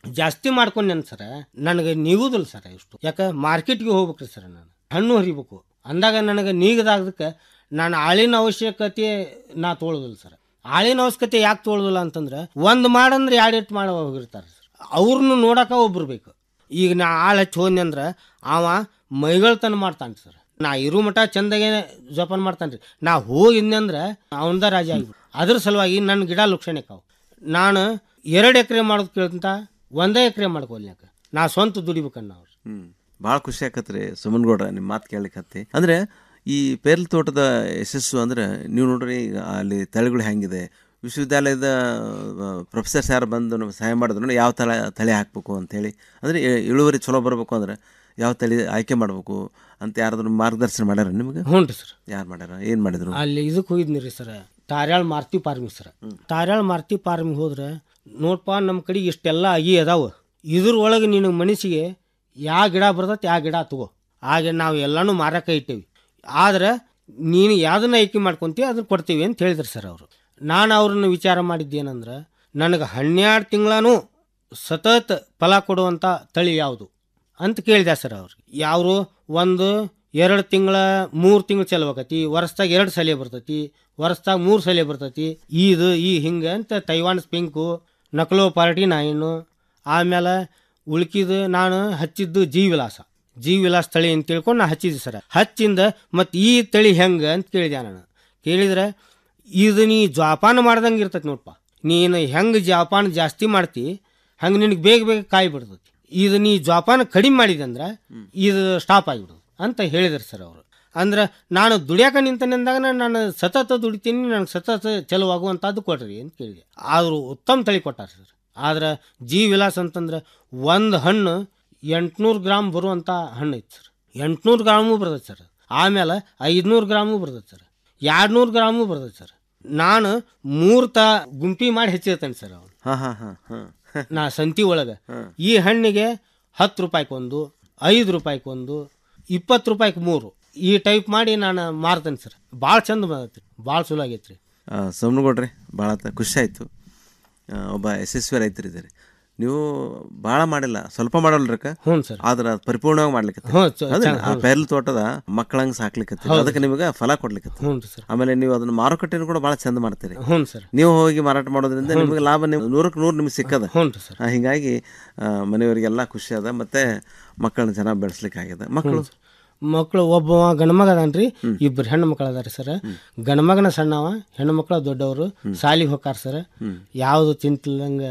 ಜಾಸ್ತಿ ಮಾಡ್ಕೊಂಡೇನು ಸರ ನನಗೆ ನೀಗುದಿಲ್ಲ ಸರ್ ಇಷ್ಟು ಯಾಕೆ ಮಾರ್ಕೆಟ್ಗೆ ಹೋಗ್ಬೇಕ್ರಿ ಸರ್ ನಾನು ಹಣ್ಣು ಹರಿಬೇಕು ಅಂದಾಗ ನನಗೆ ನೀಗದಾಗದಕ್ಕೆ ನಾನು ಆಳಿನ ಅವಶ್ಯಕತೆ ನಾ ತೊಗೊಳೋದಿಲ್ಲ ಸರ್ ಆಳಿನ ಅವಶ್ಯಕತೆ ಯಾಕೆ ತೊಗೊಳೋದಿಲ್ಲ ಅಂತಂದ್ರೆ ಒಂದು ಮಾಡಂದ್ರೆ ಎರಡು ಇಟ್ಟು ಮಾಡಿ ಹೋಗಿರ್ತಾರೆ ಸರ್ ಅವ್ರನ್ನ ನೋಡಕ ಒಬ್ರು ಬೇಕು ಈಗ ನಾ ಆಳು ಹಚ್ಚಿ ಹೋದ್ನಿ ಅಂದ್ರೆ ಅವ ಮೈಗಳ್ತನ ಮಾಡ್ತಾನೆ ಸರ್ ನಾ ಇರು ಮಠ ಚಂದಾಗೆ ಜೋಪಾನ ಮಾಡ್ತಾನೆ ರೀ ನಾ ಹೋಗಿದ್ನಿ ಅಂದ್ರೆ ಅವನದ ರಾಜ ಆಗಿಬಿಟ್ಟು ಅದ್ರ ಸಲುವಾಗಿ ನನ್ನ ಗಿಡ ಲುಕ್ಷಣೆಕಾವು ನಾನು ಎರಡು ಎಕರೆ ಮಾಡೋದು ಕೇಳ್ತಂತ ಒಂದೇ ಎಕರೆ ಮಾಡ್ಕೊಲ್ನ್ಯಾಕ ನಾ ಸ್ವಂತ ದುಡಿಬೇಕನ್ನ ಅವ್ರು
ಹ್ಮ್ ಭಾಳ ಖುಷಿ ಆಕತ್ರಿ ಸುಮನ್ಗೌಡ್ರ ನಿಮ್ಮ ಮಾತು ಕೇಳಲಿಕ್ಕತ್ತಿ ಅಂದ್ರೆ ಈ ಪೇರ್ಲ್ ತೋಟದ ಯಶಸ್ಸು ಅಂದ್ರೆ ನೀವು ನೋಡ್ರಿ ಈಗ ಅಲ್ಲಿ ತಳಿಗಳು ಹೆಂಗಿದೆ ವಿಶ್ವವಿದ್ಯಾಲಯದ ಪ್ರೊಫೆಸರ್ಸ್ ಯಾರು ಬಂದು ನಮ್ಗೆ ಸಹಾಯ ಮಾಡಿದ್ರು ಯಾವ ತಳ ತಳಿ ಹಾಕಬೇಕು ಅಂತೇಳಿ ಅಂದರೆ ಇಳುವರಿ ಚಲೋ ಬರಬೇಕು ಅಂದ್ರೆ ಯಾವ ತಳಿ ಆಯ್ಕೆ ಮಾಡಬೇಕು ಅಂತ ಯಾರಾದ್ರೂ ಮಾರ್ಗದರ್ಶನ ಮಾಡ್ಯಾರ ನಿಮ್ಗೆ
ಹ್ಞೂ ರೀ ಸರ್
ಯಾರು ಮಾಡ್ಯಾರ ಏನು ಮಾಡಿದ್ರು
ಅಲ್ಲಿ ಇದಕ್ಕೆ ಹೋಗಿದ್ನಿ ರೀ ಸರ್ ತಾರ್ಯಾಳ್ ಮಾರ್ತಿ ಫಾರ್ಮಿಗೆ ಸರ್ ತಾರ್ಯಾಳ್ ಮಾರ್ತಿ ಫಾರ್ಮಿಗೆ ಹೋದ್ರೆ ನೋಡ್ಪ ನಮ್ಮ ಕಡೆಗೆ ಇಷ್ಟೆಲ್ಲ ಅಗಿ ಅದಾವ ಇದ್ರ ಒಳಗೆ ನಿನಗೆ ಮನಸ್ಸಿಗೆ ಯಾವ ಗಿಡ ಬರ್ತೈತೆ ಯಾವ ಗಿಡ ತಗೋ ಹಾಗೆ ನಾವು ಎಲ್ಲನೂ ಮಾರಕ್ಕೆ ಇಟ್ಟೇವಿ ಆದ್ರೆ ನೀನು ಯಾವ್ದನ್ನ ಆಯ್ಕೆ ಮಾಡ್ಕೊಂತೀವಿ ಅದನ್ನ ಕೊಡ್ತೀವಿ ಅಂತ ಹೇಳಿದ್ರು ಸರ್ ಅವರು ನಾನು ಅವ್ರನ್ನ ವಿಚಾರ ಮಾಡಿದ್ದೇನಂದ್ರೆ ನನಗೆ ಹನ್ನೆರಡು ತಿಂಗಳೂ ಸತತ ಫಲ ಕೊಡುವಂಥ ತಳಿ ಯಾವುದು ಅಂತ ಕೇಳಿದೆ ಸರ್ ಅವ್ರು ಯಾರು ಒಂದು ಎರಡು ತಿಂಗಳ ಮೂರು ತಿಂಗಳು ಚಲ್ಬೇಕತಿ ವರ್ಷದಾಗ ಎರಡು ಸಲ ಬರ್ತೈತಿ ವರ್ಷದಾಗ ಮೂರು ಸಲ ಬರ್ತೈತಿ ಇದು ಈ ಹಿಂಗೆ ಅಂತ ತೈವಾನ್ ಸ್ಪಿಂಕು ನಕಲೋ ಪಾರ್ಟಿ ನಾಯಿನು ಆಮೇಲೆ ಉಳ್ಕಿದ ನಾನು ಹಚ್ಚಿದ್ದು ಜೀ ವಿಲಾಸ ಜೀ ವಿಲಾಸ ತಳಿ ಅಂತ ತಿಳ್ಕೊಂಡು ನಾ ಹಚ್ಚಿದ್ದೆ ಸರ್ ಹಚ್ಚಿಂದ ಮತ್ತು ಈ ತಳಿ ಹೆಂಗೆ ಅಂತ ಕೇಳಿದೆ ನಾನು ಕೇಳಿದ್ರೆ ಇದು ನೀ ಜೋಪಾನ ಮಾಡ್ದಂಗೆ ಇರ್ತೈತಿ ನೋಡಪ್ಪ ನೀನು ಹೆಂಗೆ ಜೋಪಾನ ಜಾಸ್ತಿ ಮಾಡ್ತಿ ಹಂಗೆ ನಿನಗೆ ಬೇಗ ಬೇಗ ಕಾಯಿ ಬಿಡ್ತೈತಿ ಇದು ನೀ ಜೋಪಾನ ಕಡಿಮೆ ಮಾಡಿದೆ ಅಂದ್ರೆ ಇದು ಸ್ಟಾಪ್ ಆಗಿಬಿಡುದು ಅಂತ ಹೇಳಿದ್ರು ಸರ್ ಅವರು ಅಂದ್ರೆ ನಾನು ದುಡಿಯಾಕ ನಿಂತನಿಂದಾಗ ನಾನು ಸತತ ದುಡಿತೀನಿ ನನಗೆ ಸತತ ಚಲುವಾಗುವಂಥದ್ದು ಕೊಡ್ರಿ ಅಂತ ಕೇಳಿದೆ ಆದರೂ ಉತ್ತಮ ತಳಿ ಕೊಟ್ಟಾರ ಸರ್ ಆದ್ರೆ ಜೀ ವಿಲಾಸ್ ಅಂತಂದ್ರೆ ಒಂದು ಹಣ್ಣು ಎಂಟುನೂರು ಗ್ರಾಮ್ ಬರುವಂಥ ಹಣ್ಣು ಐತೆ ಸರ್ ಎಂಟುನೂರು ಗ್ರಾಮು ಬರ್ತೈತೆ ಸರ್ ಆಮೇಲೆ ಐದುನೂರು ಗ್ರಾಮು ಬರ್ತೈತೆ ಸರ್ ಎರಡುನೂರು ಗ್ರಾಮು ಬರ್ತೈತೆ ಸರ್ ನಾನು ಮೂರು ತ ಗುಂಪಿ ಮಾಡಿ ಹೆಚ್ಚಿರ್ತೇನೆ ಸರ್ ಅವನು
ಹಾಂ ಹಾಂ ಹಾಂ ಹಾಂ
ನಾ ಸಂತಿ ಒಳಗೆ ಈ ಹಣ್ಣಿಗೆ ಹತ್ತು ರೂಪಾಯಿಗೊಂದು ಐದು ರೂಪಾಯಿಗೊಂದು ಇಪ್ಪತ್ತು ರೂಪಾಯಿಗೆ ಮೂರು ಈ ಟೈಪ್ ಮಾಡಿ ನಾನು ಮಾರ್ತೇನೆ ಸರ್ ಭಾಳ ಚಂದ ಬಂದೈತಿ ಭಾಳ ಚಲೋ ಆಗೈತೆ ರೀ
ಸೋಮನಗೌಡ್ರೆ ಭಾಳ ಖುಷಿ ಆಯಿತು ಒಬ್ಬ ಯಶಸ್ವಿ ರೈತರಿದ್ದೀರಿ ನೀವು ಭಾಳ ಮಾಡಿಲ್ಲ ಸ್ವಲ್ಪ ಮಾಡಲ್ರಕ್ಕ
ಹ್ಞೂ ಸರ್
ಆದ್ರೆ ಅದು ಪರಿಪೂರ್ಣವಾಗಿ ಮಾಡ್ಲಿಕ್ಕೆ
ಹ್ಞೂ, ಚ-
ಅಂದ್ರೆ
ಚ-
ಆ
ಹೌದು.
ಪೇರ್ಲ್ ತೋಟದ ಮಕ್ಕಳಂಗೆ ಸಾಕ್ಲಿಕ್ಕೆ
ಹೌದು.
ಅದಕ್ಕೆ ನಿಮಗೆ ಫಲ ಕೊಡ್ಲಿಕ್ಕೆ
ಹ್ಞೂ ರೀ ಸರ್
ಆಮೇಲೆ ನೀವು ಅದನ್ನ ಮಾರುಕಟ್ಟೆನೂ ಕೂಡ ಭಾಳ ಚಂದ ಮಾಡ್ತೀರಿ
ಹ್ಞೂ ಸರ್
ನೀವು ಹೋಗಿ ಮಾರಾಟ ಮಾಡೋದ್ರಿಂದ
ಹ್ಞೂ.
ನಿಮಗೆ ಲಾಭ ನೀವು ನೂರಕ್ಕೆ ನೂರು ನಿಮ್ಗೆ ಸಿಕ್ಕದ
ಹ್ಞೂ ರೀ ಸರ್
ಆ, ಹಿಂಗಾಗಿ ಆ, ಮನೆಯವರಿಗೆಲ್ಲ ಖುಷಿ ಅದ ಮತ್ತೆ ಮಕ್ಕಳನ್ನ ಚೆನ್ನಾಗಿ ಬೆಳೆಸ್ಲಿಕ್ಕೆ ಆಗಿದೆ ಮಕ್ಕಳು
ಹ್ಞೂ ಸರ್. ಮಕ್ಕಳು ಒಬ್ಬ ಗಂಡ್ಮಗ ಅದಾನ್ರಿ ಇಬ್ಬರು ಹೆಣ್ಣು ಮಕ್ಕಳು ಅದಾರ ಸರ್ ಗಂಡ್ಮಗನ ಸಣ್ಣವ ಹೆಣ್ಣು ಮಕ್ಕಳು ದೊಡ್ಡವರು ಸಾಲಿಗೆ ಹೋಗಾರ ಸರ್ ಯಾವುದು ಚಿಂತಿಲ್ಲಂಗ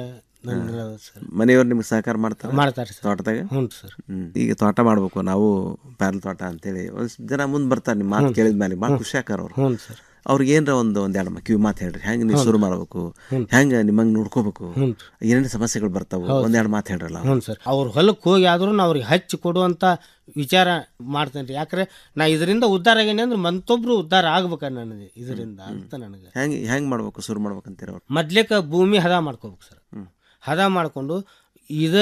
ಸರ್
ಮನೆಯವ್ರು ನಿಮ್ಗೆ ಸಹಕಾರ ಮಾಡ್ತಾರೆ
ಮಾಡ್ತಾರೆ ಸರ್.
ತೋಟದಾಗ
ಹ್ಞೂ ಸರ್
ಹ್ಮ್. ಈಗ ತೋಟ ಮಾಡ್ಬೇಕು ನಾವು ಪ್ಯಾರಲ್ ತೋಟ ಅಂತೇಳಿ ಒಂದ್ ಜನ ಮುಂದೆ ಬರ್ತಾರೆ ನಿಮ್ಮ ಮಾತು
ಹ್ಞೂ.
ಕೇಳಿದ ಮೇಲೆ ಭಾಳ
ಹ್ಞೂ.
ಖುಷಿ ಆಕಾರ ಅವ್ರು
ಹ್ಞೂ ಸರ್
ಅವ್ರಿಗೆ ಏನರ ಒಂದು ಒಂದೆರಡು ಮ- ಕಿವಿ ಮಾತು ಹೇಳ್ರಿ ಹೆಂಗೆ ನೀವು
ಹ್ಞೂ.
ಶುರು ಮಾಡ್ಬೇಕು
ಹ್ಞೂ.
ಹೆಂಗೆ ನಿಮ್ಮಂಗೆ ನೋಡ್ಕೋಬೇಕು
ಹ್ಞೂ.
ಏನೇನು ಸಮಸ್ಯೆಗಳು ಬರ್ತಾವೆ
ಹೌದು.
ಒಂದೆರಡು ಮಾತು ಹೇಳ್ರಲ್ಲ
ಹ್ಞೂ ಸರ್ ಅವ್ರ ಹೊಲಕ್ಕೆ ಹೋಗಿ ಆದ್ರೂ ನಾ ಅವ್ರಿಗೆ ಹಚ್ಚಿ ಕೊಡುವಂಥ ವಿಚಾರ ಮಾಡ್ತೇನೆ ರೀ ಯಾಕಂದ್ರೆ ನಾ ಇದರಿಂದ ಉದ್ಧಾರ ಆಗೇನಿ ಅಂದ್ರೆ ಮತ್ತೊಬ್ರು ಉದ್ಧಾರ ಆಗ್ಬೇಕ ನನಗೆ ಇದರಿಂದ ಅಂತ ನನಗೆ
ಹೆಂಗೆ ಹೆಂಗೆ ಮಾಡ್ಬೇಕು ಶುರು ಮಾಡ್ಬೇಕಂತೀರ ಅವ್ರು
ಮೊದ್ಲೇಕ ಭೂಮಿ ಹದ ಮಾಡ್ಕೋಬೇಕು ಸರ್ ಹದ ಮಾಡಿಕೊಂಡು ಇದ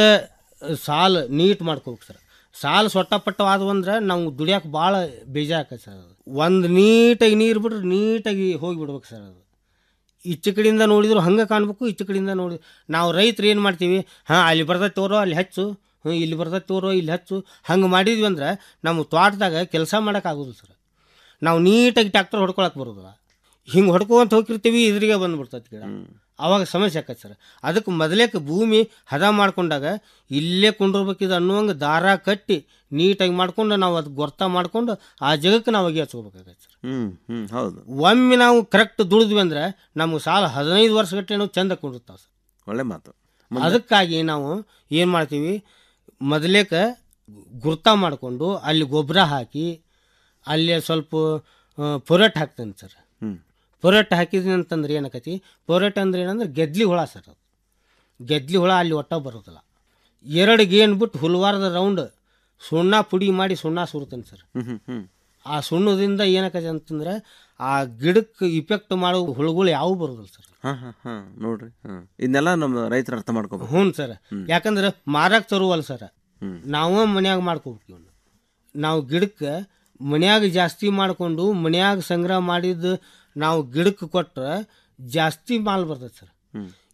ಸಾಲು ನೀಟ್ ಮಾಡ್ಕೋಬೇಕು ಸರ್ ಸಾಲು ಸೊಟ್ಟಪಟ್ಟವಾದವು ಅಂದ್ರೆ ನಾವು ದುಡಿಯೋಕೆ ಭಾಳ ಬೇಜಾರಾಕೈತೆ ಸರ್ ಅದು ಒಂದು ನೀಟಾಗಿ ನೀರು ಬಿಟ್ರೆ ನೀಟಾಗಿ ಹೋಗಿ ಬಿಡ್ಬೇಕು ಸರ್ ಅದು ಈಚೆ ಕಡೆಯಿಂದ ನೋಡಿದ್ರು ಹಂಗೆ ಕಾಣ್ಬೇಕು ಈಚೆ ಕಡೆಯಿಂದ ನೋಡಿ ನಾವು ರೈತರು ಏನು ಮಾಡ್ತೀವಿ ಹಾಂ ಅಲ್ಲಿ ಬರ್ತೈತೆ ತೋರೋ ಅಲ್ಲಿ ಹಚ್ಚು ಹ್ಞೂ ಇಲ್ಲಿ ಬರ್ತೈತೆ ತೋರೋ ಇಲ್ಲಿ ಹಚ್ಚು ಹಂಗೆ ಮಾಡಿದ್ವಿ ಅಂದ್ರೆ ನಮ್ಮ ತೋಟದಾಗ ಕೆಲಸ ಮಾಡೋಕ್ಕಾಗೋದು ಸರ್ ನಾವು ನೀಟಾಗಿ ಟ್ಯಾಕ್ಟರ್ ಹೊಡ್ಕೊಳಕ್ಕೆ ಬರೋದಿಲ್ಲ ಹಿಂಗೆ ಹೊಡ್ಕೊಂತ ಹೋಗಿರ್ತೀವಿ ಇದ್ರಿಗೆ ಬಂದ್ಬಿಡ್ತೈತೆ ಗಿಡ ಅವಾಗ ಸಮಸ್ಯೆ ಆಕೈತೆ ಸರ್ ಅದಕ್ಕೆ ಮೊದಲೇಕ ಭೂಮಿ ಹದ ಮಾಡ್ಕೊಂಡಾಗ ಇಲ್ಲೇ ಕುಂಡಿರ್ಬೇಕಿದು ಅನ್ನುವಂಗೆ ದಾರ ಕಟ್ಟಿ ನೀಟಾಗಿ ಮಾಡ್ಕೊಂಡು ನಾವು ಅದು ಗೊರ್ತ ಮಾಡ್ಕೊಂಡು ಆ ಜಗಕ್ಕೆ ನಾವು ಅಗಿ ಹಚ್ಕೋಬೇಕಾಗತ್ತೆ ಸರ್
ಹ್ಮ್ ಹ್ಮ್ ಹೌದು
ಒಮ್ಮೆ ನಾವು ಕರೆಕ್ಟ್ ದುಡಿದ್ವಿ ಅಂದ್ರೆ ನಮ್ಗೆ ಸಾಲ ಹದಿನೈದು ವರ್ಷಗಟ್ಟಲೆ ನಾವು ಚಂದ ಕುಂಡಿರ್ತಾವೆ ಸರ್
ಒಳ್ಳೆ ಮಾತು
ಅದಕ್ಕಾಗಿ ನಾವು ಏನು ಮಾಡ್ತೀವಿ ಮೊದಲೇಕ ಗುರ್ತ ಮಾಡಿಕೊಂಡು ಅಲ್ಲಿ ಗೊಬ್ಬರ ಹಾಕಿ ಅಲ್ಲಿ ಸ್ವಲ್ಪ ಪೊರೆಟ್ ಹಾಕ್ತೇನೆ ಸರ್
ಹ್ಮ್.
ಪೊರೆಟ್ ಹಾಕಿದ್ನಿ ಅಂತಂದ್ರೆ ಏನಾಕತಿ ಪೊರೆಟ್ ಅಂದ್ರೆ ಏನಂದ್ರೆ ಗೆದ್ಲಿ ಹುಳ ಸರ್ ಅದು ಗೆದ್ಲಿ ಹುಳ ಅಲ್ಲಿ ಒಟ್ಟ ಬರೋದಿಲ್ಲ ಎರಡು ಗೇನ್ ಬಿಟ್ಟು ಹುಲ್ವಾರದ ರೌಂಡ್ ಸುಣ್ಣ ಪುಡಿ ಮಾಡಿ ಸುಣ್ಣ ಸುರ್ತೇನೆ ಸರ್
ಹ್ಮ್ ಹ್ಮ್ ಹ್ಮ್
ಆ ಸುಣ್ಣದಿಂದ ಏನಾಕತಿ ಅಂತಂದ್ರೆ ಆ ಗಿಡಕ್ಕೆ ಇಫೆಕ್ಟ್ ಮಾಡೋ ಹುಳುಗಳು ಯಾವು ಬರೋದಿಲ್ಲ ಸರ್
ಹಾಂ ಹಾಂ ಹಾಂ ನೋಡ್ರಿ ಹಾಂ ಇದನ್ನೆಲ್ಲ ನಮ್ಮ ರೈತರು ಅರ್ಥ ಮಾಡ್ಕೋಬೇಕು
ಹ್ಞೂ ಸರ್ ಯಾಕಂದ್ರೆ ಮಾರಕ್ಕೆ ತರುವಲ್ಲ ಸರ್ ನಾವು ಮನ್ಯಾಗ ಮಾಡ್ಕೋಬೇಕು ಇವನ್ನ ನಾವು ಗಿಡಕ್ಕೆ ಮನ್ಯಾಗ ಜಾಸ್ತಿ ಮಾಡಿಕೊಂಡು ಮನ್ಯಾಗ ಸಂಗ್ರಹ ಮಾಡಿದ್ದು ನಾವು ಗಿಡಕ್ಕೆ ಕೊಟ್ರೆ ಜಾಸ್ತಿ ಮಾಲ್ ಬರ್ತೈತೆ ಸರ್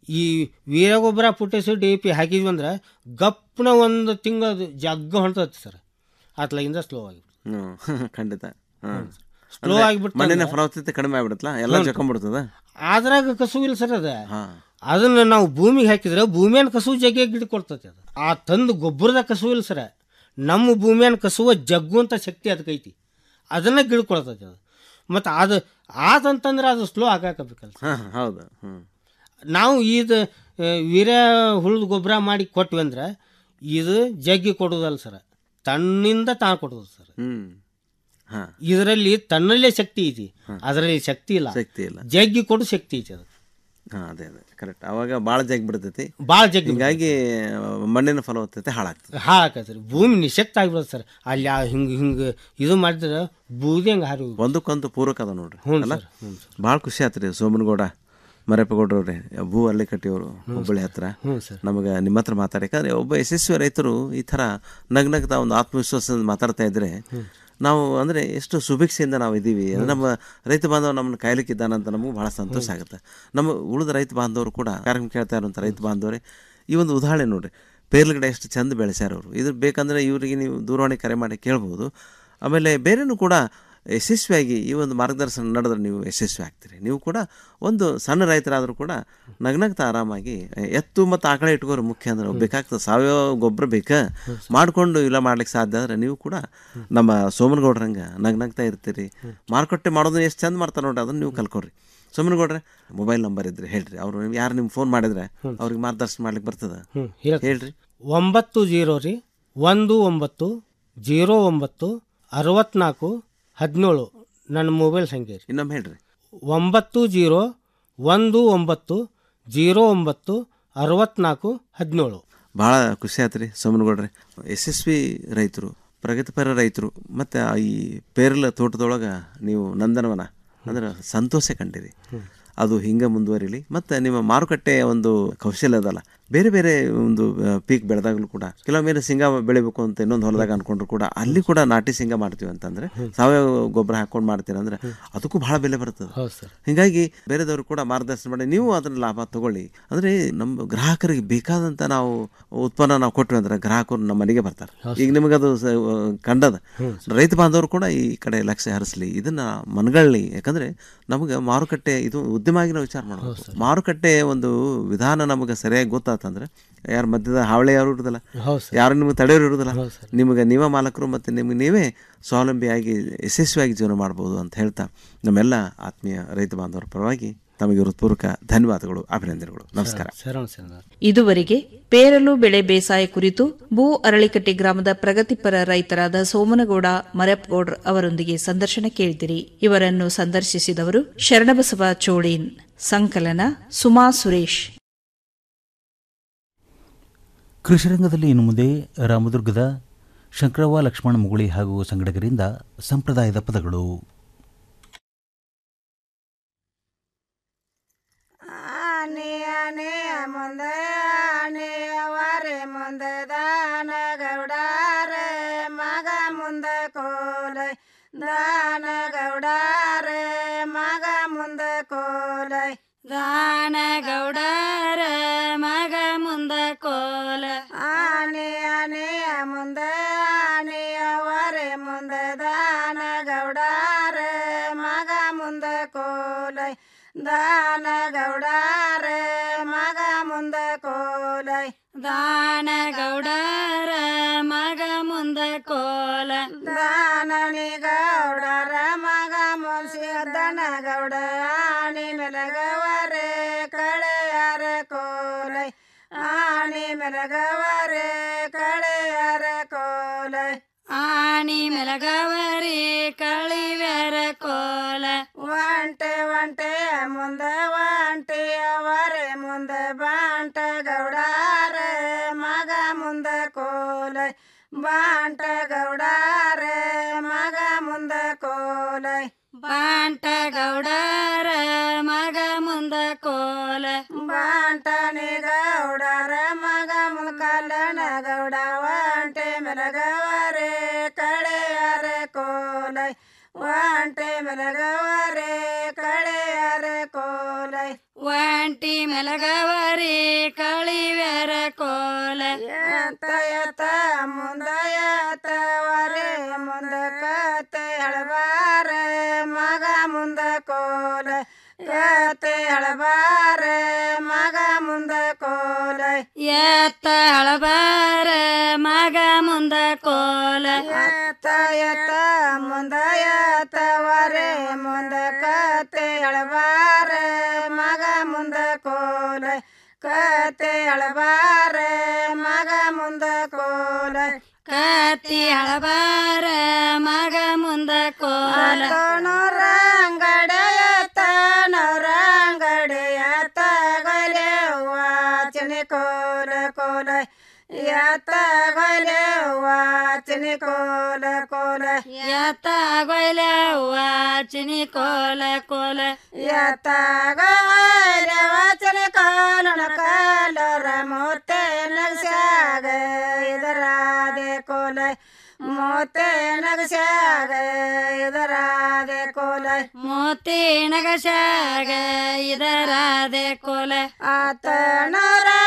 ಈ ವೀರಗೊಬ್ಬರ ಪುಟ್ಟಿಸಿ ಡಿ ಪಿ ಹಾಕಿದ್ವಿ ಅಂದ್ರೆ ಗಪ್ನ ಒಂದು ತಿಂಗಳು ಜಗ್ಗ ಹೊಂಟತಿ ಸರ್ ಅತ್ಲಾಗಿಂದ ಸ್ಲೋ ಆಗಿ
ಹ್ಮ್ ಖಂಡಿತ ಹ್ಮ್.
Slow
ಅಂದ್ರೆ
ಆಗ್ಬಿಡ್ತು
ಮಣ್ಣಿನ
ಅಂದ್ರೆ-
ಫಲವತ್ತತೆ ಕಡಿಮೆ ಆಗ್ಬಿಡುತ್ತಲ್ಲ ಎಲ್ಲ
ಹ್ಞೂ.
ಜಕೊಂಡ್ಬಿಡ್ತದ
ಅದ್ರಾಗ ಕಸು ಇಲ್ಲ ಸರ್ ಅದ ಅದನ್ನ ನಾವು ಭೂಮಿಗೆ ಹಾಕಿದ್ರೆ ಭೂಮಿಯನ್ ಕಸು ಜಗ್ಗೆ ಗಿಡ ಕೊಡ್ತೈತಿ ಅದು ಆ ತಂದು ಗೊಬ್ಬರದ ಕಸು ಇಲ್ಲ ಸರ ನಮ್ಮ ಭೂಮಿಯನ್ ಕಸುವ ಜಗ್ಗುವಂಥ ಶಕ್ತಿ ಅದಕ್ಕೆ ಐತಿ ಅದನ್ನ ಗಿಡ ಕೊಡ್ತೈತಿ ಅದು ಮತ್ತು ಅದು ಆತಂತಂದ್ರೆ ಅದು ಸ್ಲೋ ಆಗಾಕಬೇಕಲ್ಲ
ಹಾ ಹೌದು ಹ್ಮ್
ನಾವು ಇದು ಆ, ವೀರ್ಯ ಹುಳ್ದ ಗೊಬ್ಬರ ಮಾಡಿ ಕೊಟ್ವಿ ಅಂದ್ರೆ ಇದು ಜಗ್ಗಿ ಕೊಡೋದಲ್ಲ ಸರ ತನ್ನಿಂದ ತಾ ಕೊಡೋದು ಸರ್
ಹ್ಮ್ ಹಾ
ಇದರಲ್ಲಿ ತನ್ನಲ್ಲೇ ಶಕ್ತಿ ಐತಿ ಅದರಲ್ಲಿ ಶಕ್ತಿ ಇಲ್ಲ
ಶಕ್ತಿ ಇಲ್ಲ
ಜಗ್ಗಿ ಕೊಡೋ ಶಕ್ತಿ ಐತಿ ಅದು
ಹಾ ಅದೇ ಅದೇ ಕರೆಕ್ಟ್ ಅವಾಗ ಭಾಳ ಜಗ್ ಬಿಡ್ತೈತಿ
ಭಾಳ ಜಗ್ಗಿ
ಹಿಂಗಾಗಿ ಮಣ್ಣಿನ ಫಲವತ್ತತೆ ಹಾಳಾಗ್ತದೆ
ಹಾಕತ್ರಿ ಭೂಮಿ ನಿಶಕ್ತ ಆಗ್ಬಿಡುತ್ತೆ ಸರ್ ಅಲ್ಲಿ ಆ ಹಿಂಗೆ ಹಿಂಗೆ ಇದು ಮಾಡಿದ್ರೆ ಬೂದಿ ಹಂಗೆ ಹಾರಿ ಹೋಗ್ಬಿಡುತ್ತೆ.
ಒಂದಕ್ಕೊಂದು ಪೂರಕ ಅದ ನೋಡ್ರಿ
ಹ್ಞೂ
ಅಲ್ಲ
ಸರ್, ಹ್ಞೂ
ಭಾಳ ಖುಷಿ ಆತ್ರಿ ಸೋಮನಗೌಡ ಮರೇಪಗೌಡ್ರವ್ರೆ ಭೂ ಅಲ್ಲಿಕಟ್ಟಿಯವರು ಹುಬ್ಬಳ್ಳಿ ಹತ್ರ
ಹ್ಞೂ ಸರ್.
ನಮಗೆ ನಿಮ್ಮ ಹತ್ರ ಮಾತಾಡಿ ಯಾಕಂದ್ರೆ ಒಬ್ಬ ಯಶಸ್ವಿ ರೈತರು ಈ ಥರ ನಗ್ನಗ್ತಾ ಒಂದು ಆತ್ಮವಿಶ್ವಾಸದಿಂದ ಮಾತಾಡ್ತಾ ಇದ್ರೆ ನಾವು ಅಂದರೆ ಎಷ್ಟು ಸುಭಿಕ್ಷೆಯಿಂದ ನಾವು ಇದ್ದೀವಿ ಅಂದ್ರೆ ನಮ್ಮ ರೈತ ಬಾಂಧವ ನಮ್ಮನ್ನು ಕಾಯ್ಲಿಕ್ಕಿದ್ದಾನಂತ ನಮಗೂ ಭಾಳ ಸಂತೋಷ ಆಗುತ್ತೆ ನಮ್ಮ ಉಳಿದ ರೈತ ಬಾಂಧವರು ಕೂಡ ಕಾರ್ಯಕ್ರಮ ಕೇಳ್ತಾ ಇರುವಂಥ ರೈತ ಬಾಂಧವರೇ ಈ ಒಂದು ಉದಾಹರಣೆ ನೋಡ್ರಿ ಪೇರ್ಲ ಗಿಡ ಎಷ್ಟು ಚಂದ ಬೆಳೆಸ್ಯಾರ ಅವರು ಇದು ಬೇಕಂದ್ರೆ ಇವರಿಗೆ ನೀವು ದೂರವಾಣಿ ಕರೆ ಮಾಡಿ ಕೇಳ್ಬೋದು ಆಮೇಲೆ ಬೇರೆನೂ ಕೂಡ ಯಶಸ್ವಿಯಾಗಿ ಈ ಒಂದು ಮಾರ್ಗದರ್ಶನ ನಡೆದ್ರೆ ನೀವು ಯಶಸ್ವಿ ಆಗ್ತೀರಿ ನೀವು ಕೂಡ ಒಂದು ಸಣ್ಣ ರೈತರಾದರೂ ಕೂಡ ನಗ್ನಗ್ತಾ ಆರಾಮಾಗಿ ಎತ್ತು ಮತ್ತು ಆಕಳ ಇಟ್ಕೋರು ಮುಖ್ಯ ಅಂದ್ರೆ ಬೇಕಾಗ್ತದೆ ಸಾವಯವ ಗೊಬ್ಬರ ಬೇಕಾ ಮಾಡಿಕೊಂಡು ಇಲ್ಲ ಮಾಡ್ಲಿಕ್ಕೆ ಸಾಧ್ಯ ಆದರೆ ನೀವು ಕೂಡ ನಮ್ಮ ಸೋಮನಗೌಡ್ರಂಗೆ ನಗ್ನಗ್ತಾ ಇರ್ತೀರಿ ಮಾರುಕಟ್ಟೆ ಮಾಡೋದನ್ನ ಎಷ್ಟು ಚಂದ ಮಾಡ್ತಾರೆ ನೋಡ್ರಿ ಅದನ್ನು ನೀವು ಕಲ್ಕೊಡ್ರಿ ಸೋಮನಗೌಡ್ರೆ ಮೊಬೈಲ್ ನಂಬರ್ ಇದ್ರೆ ಹೇಳ್ರಿ ಅವರು ಯಾರು ನಿಮ್ಗೆ ಫೋನ್ ಮಾಡಿದ್ರೆ ಅವ್ರಿಗೆ ಮಾರ್ಗದರ್ಶನ ಮಾಡ್ಲಿಕ್ಕೆ ಬರ್ತದೆ
ಹ್ಞೂ ಹೇಳ್ತೀನಿ.
ಹೇಳ್ರಿ
ಒಂಬತ್ತು ಜೀರೋ ರೀ ಒಂದು ಒಂಬತ್ತು ಜೀರೋ ಒಂಬತ್ತು ಅರವತ್ನಾಲ್ಕು ಹದಿನೇಳು ನನ್ನ ಮೊಬೈಲ್ ಸಂಖ್ಯೆ ರೀ
ಇನ್ನೊಮ್ಮೆ ಹೇಳ್ರಿ
ಒಂಬತ್ತು ಜೀರೋ ಒಂದು ಒಂಬತ್ತು ಜೀರೋ ಒಂಬತ್ತು ಅರವತ್ನಾಲ್ಕು ಹದಿನೇಳು
ಭಾಳ ಖುಷಿ ಆಯ್ತು ರೀ ಸೋಮನಗೌಡ್ರೆ ಯಶಸ್ವಿ ರೈತರು ಪ್ರಗತಿಪರ ರೈತರು ಮತ್ತು ಈ ಪೇರಲ ತೋಟದೊಳಗೆ ನೀವು ನಂದನವನ ಅಂದ್ರೆ ಸಂತೋಷ ಕಂಡಿರಿ ಅದು ಹಿಂಗೆ ಮುಂದುವರಿಲಿ ಮತ್ತು ನಿಮ್ಮ ಮಾರುಕಟ್ಟೆಯ ಒಂದು ಕೌಶಲ್ಯ ಅದಲ್ಲ ಬೇರೆ ಬೇರೆ ಒಂದು ಪೀಕ್ ಬೆಳೆದಾಗಲೂ ಕೂಡ ಕೆಲವೊಮ್ಮೆ ಶೇಂಗಾ ಬೆಳಿಬೇಕು ಅಂತ ಇನ್ನೊಂದು ಹೊಲದಾಗ ಅನ್ಕೊಂಡ್ರು ಕೂಡ ಅಲ್ಲಿ ಕೂಡ ನಾಟಿ ಶೇಂಗಾ ಮಾಡ್ತೀವಿ ಅಂತಂದ್ರೆ ಸಾವಯವ ಗೊಬ್ಬರ ಹಾಕೊಂಡು ಮಾಡ್ತೀರ ಅಂದ್ರೆ ಅದಕ್ಕೂ ಬಹಳ ಬೆಲೆ ಬರ್ತದೆ
ಹೌದು ಸರ್
ಹಿಂಗಾಗಿ ಬೇರೆದವರು ಕೂಡ ಮಾರ್ಗದರ್ಶನ ಮಾಡಿ ನೀವು ಅದನ್ನ ಲಾಭ ತಗೊಳ್ಳಿ ಅಂದ್ರೆ ನಮ್ಮ ಗ್ರಾಹಕರಿಗೆ ಬೇಕಾದಂತ ನಾವು ಉತ್ಪನ್ನ ನಾವು ಕೊಟ್ವಿ ಅಂದ್ರೆ ಗ್ರಾಹಕರು ನಮ್ಮ ಮನೆಗೆ ಬರ್ತಾರೆ ಈಗ ನಿಮಗೆ ಅದು ಸ- ಕಂಡದ ರೈತ ಬಾಂಧವರು ಕೂಡ ಈ ಕಡೆ ಲಕ್ಷ್ಯ ಹರಿಸ್ಲಿ ಇದನ್ನ ಮನಗಳ್ಳಿ ಯಾಕಂದ್ರೆ ನಮಗೆ ಮಾರುಕಟ್ಟೆ ಇದು ಉದ್ಯಮವಾಗಿ ನಾವು ವಿಚಾರ ಮಾಡಬೇಕು ಮಾರುಕಟ್ಟೆ ಒಂದು ವಿಧಾನ ನಮಗೆ ಸರಿಯಾಗಿ ಗೊತ್ತಾತಂದ್ರೆ ಯಾರ ಮಧ್ಯದ ಹಾವಳಿ ಯಾರು ಇರುವುದಿಲ್ಲ
ಹೌದು ಸರ್.
ಯಾರು ನಿಮಗೆ ತಡೆಯೋರು ಇರುವುದಿಲ್ಲ ನಿಮಗೆ ನೀವೇ ಮಾಲಕರು ಮತ್ತು ನಿಮಗೆ ನೀವೇ ಸ್ವಾವಲಂಬಿಯಾಗಿ ಯಶಸ್ವಿಯಾಗಿ ಜೀವನ ಮಾಡ್ಬೋದು ಅಂತ ಹೇಳ್ತಾ ನಮ್ಮೆಲ್ಲ ಆತ್ಮೀಯ ರೈತ ಬಾಂಧವರ ಪರವಾಗಿ ತಮಗೆ ಹೃತ್ಪೂರ್ವಕ ಧನ್ಯವಾದಗಳು ಅಭಿನಂದನೆಗಳು ನಮಸ್ಕಾರ
ಶರಣ ಶರಣ
ಇದುವರೆಗೆ ಪೇರಲು ಬೆಳೆ ಬೇಸಾಯ ಕುರಿತು ಭೂ ಅರಳಿಕಟ್ಟಿ ಗ್ರಾಮದ ಪ್ರಗತಿಪರ ರೈತರಾದ ಸೋಮನಗೌಡ ಮರಪ್ಗೌಡ್ರ ಅವರೊಂದಿಗೆ ಸಂದರ್ಶನ ಕೇಳಿದಿರಿ ಇವರನ್ನು ಸಂದರ್ಶಿಸಿದವರು ಶರಣಬಸವ ಚೋಳೀನ್ ಸಂಕಲನ ಸುಮಾ ಸುರೇಶ್
ಕೃಷಿರಂಗದಲ್ಲಿ ಇನ್ನು ಮುಂದೆ ರಾಮದುರ್ಗದ ಶಂಕರವ್ವ ಲಕ್ಷ್ಮಣ ಮುಗುಳಿ ಹಾಗೂ ಸಂಘಟಕರಿಂದ ಸಂಪ್ರದಾಯದ ಪದಗಳು
ಆನೆ ಆನೆ ಮುಂದೆ ಆನೆ ಅವರೆ ಮುಂದೆ ದಾನ ಗೌಡಾರೆ ಮಗ ಮುಂದೆ ಕೋಲೈ ದಾನ ಗೌಡಾರೆ ಮಗ ಮುಂದೆ ಕೋಲೈ ದಾನ ಗೌಡಾರ ಮಗ ಮುಂದೆ ಕೋಲ ಆನೆ ಆನೆ ಮುಂದೆ ಆನೆ ಅವರೆ ಮುಂದೆ ದಾನ ಗೌಡಾರೆ ಮಗ ಮುಂದೆ ಕೋಲೈ ದಾನ ಗೌಡಾರೆ ಮಗ ಮುಂದ ಕೋಲೈ ದಾನ ಗೌಡರ ಮಗ ಮುಂದ ಕೋಲ ದಾನನಿ ಗೌಡರ ಮಗ ಮುನ್ಸಿ ದನ ಗೌಡ ಆಣಿ ಮೆಲಗವರೆ ಕಳೆಯರ ಕೋಲೈ ಆಣಿ ಮೆಲಗವರೆ ಕಳೆಯರ ಕೋಲೈ ಆಣಿ ಮೆಲಗವರೆ ಕಳಿವರ ಕೋಲ ಒಂಟೆ ಒಂಟೆ ಮುಂದೆ ಒಂಟೆ ಅವರೆ ಮುಂದೆ ಬಾಂಟ ಗೌಡಾರೆ ಮಗ ಮುಂದೆ ಕೋಲೈ ಬಾಂಟ ಗೌಡಾರೆ ಮಗ ಮುಂದೆ ಕೋಲೈ ಬಾಂಟ ಗೌಡಾರ ಮಗ ಮುಂದೆ ಕೋಲ ಬಾಂಟನಿ ಗೌಡರ ಮಗ ಮುಲ್ಕಲ್ಲನ ಗೌಡ ಒಂಟೆ ಮೆಲಗವರೆ ಕಳೆಯರ ಕೋಲೈ ಒಂಟೆ ಮೆಲಗವರೆ ಕಳೆಯರ ಕೋಲೈ ಒಂಟೆ ಗಂಟಿ ಮೆಲಗವರಿ ಕಳಿವ್ಯಾರ ಕೋಲ ಎತ್ತ ಎತ್ತ ಮುಂದ ಎತ್ತವರೆ ಮುಂದ ಕತೆ ಎಳಬಾರ ಮಗ ಮುಂದ ಕೋಲ ಎತ್ತ ಎಳಬಾರ ಮಗ ಮುಂದ ಕೋಲ ಎತ್ತ ಎಳಬಾರ ಮಗ ಮುಂದ ಕೋಲ ಎತ್ತ ಎತ್ತ ಮುಂದ ಎತ್ತವರೆ ಮುಂದ ಕತೆ ಎಳಬಾರ ಮಗ ಮುಂದ ಕೋಲ ಕತೆ ಎಳಬಾರ ಮಗ ಮುಂದ ಕೋಲ ಕತಿ ಅಳಬಾರ ಮಗ ಮುಂದ ಕೋಲ ರಂಗಡೆಯತ ನರಂಗಡೆಯ ತಗಲೆ ವಾಚನೆ ಕೋಲ ಕೋಲ ಯಾತ ಗೊಲೆ ವಾಚನೆ ಕೋಲ ಕೋಲ ಯಾತ ಗೊಲೆ ವಾಚನೆ ಕೋಲ ಕೋಲ ಯಾತ ಗೊಲೆ ವಾಚನೆ ಕೋಲ ಕಾಲರ ಮೋತೆ ನಗಸಾಗ ಇದರಾದೆ ಕೋಲ ಮೋತೆ ನಗಸಾಗ ಇದರಾದೆ ಕೋಲ ಮೋತೆ ನಗಸಾಗ ಇದರಾದೆ ಕೋಲ ಆತನರ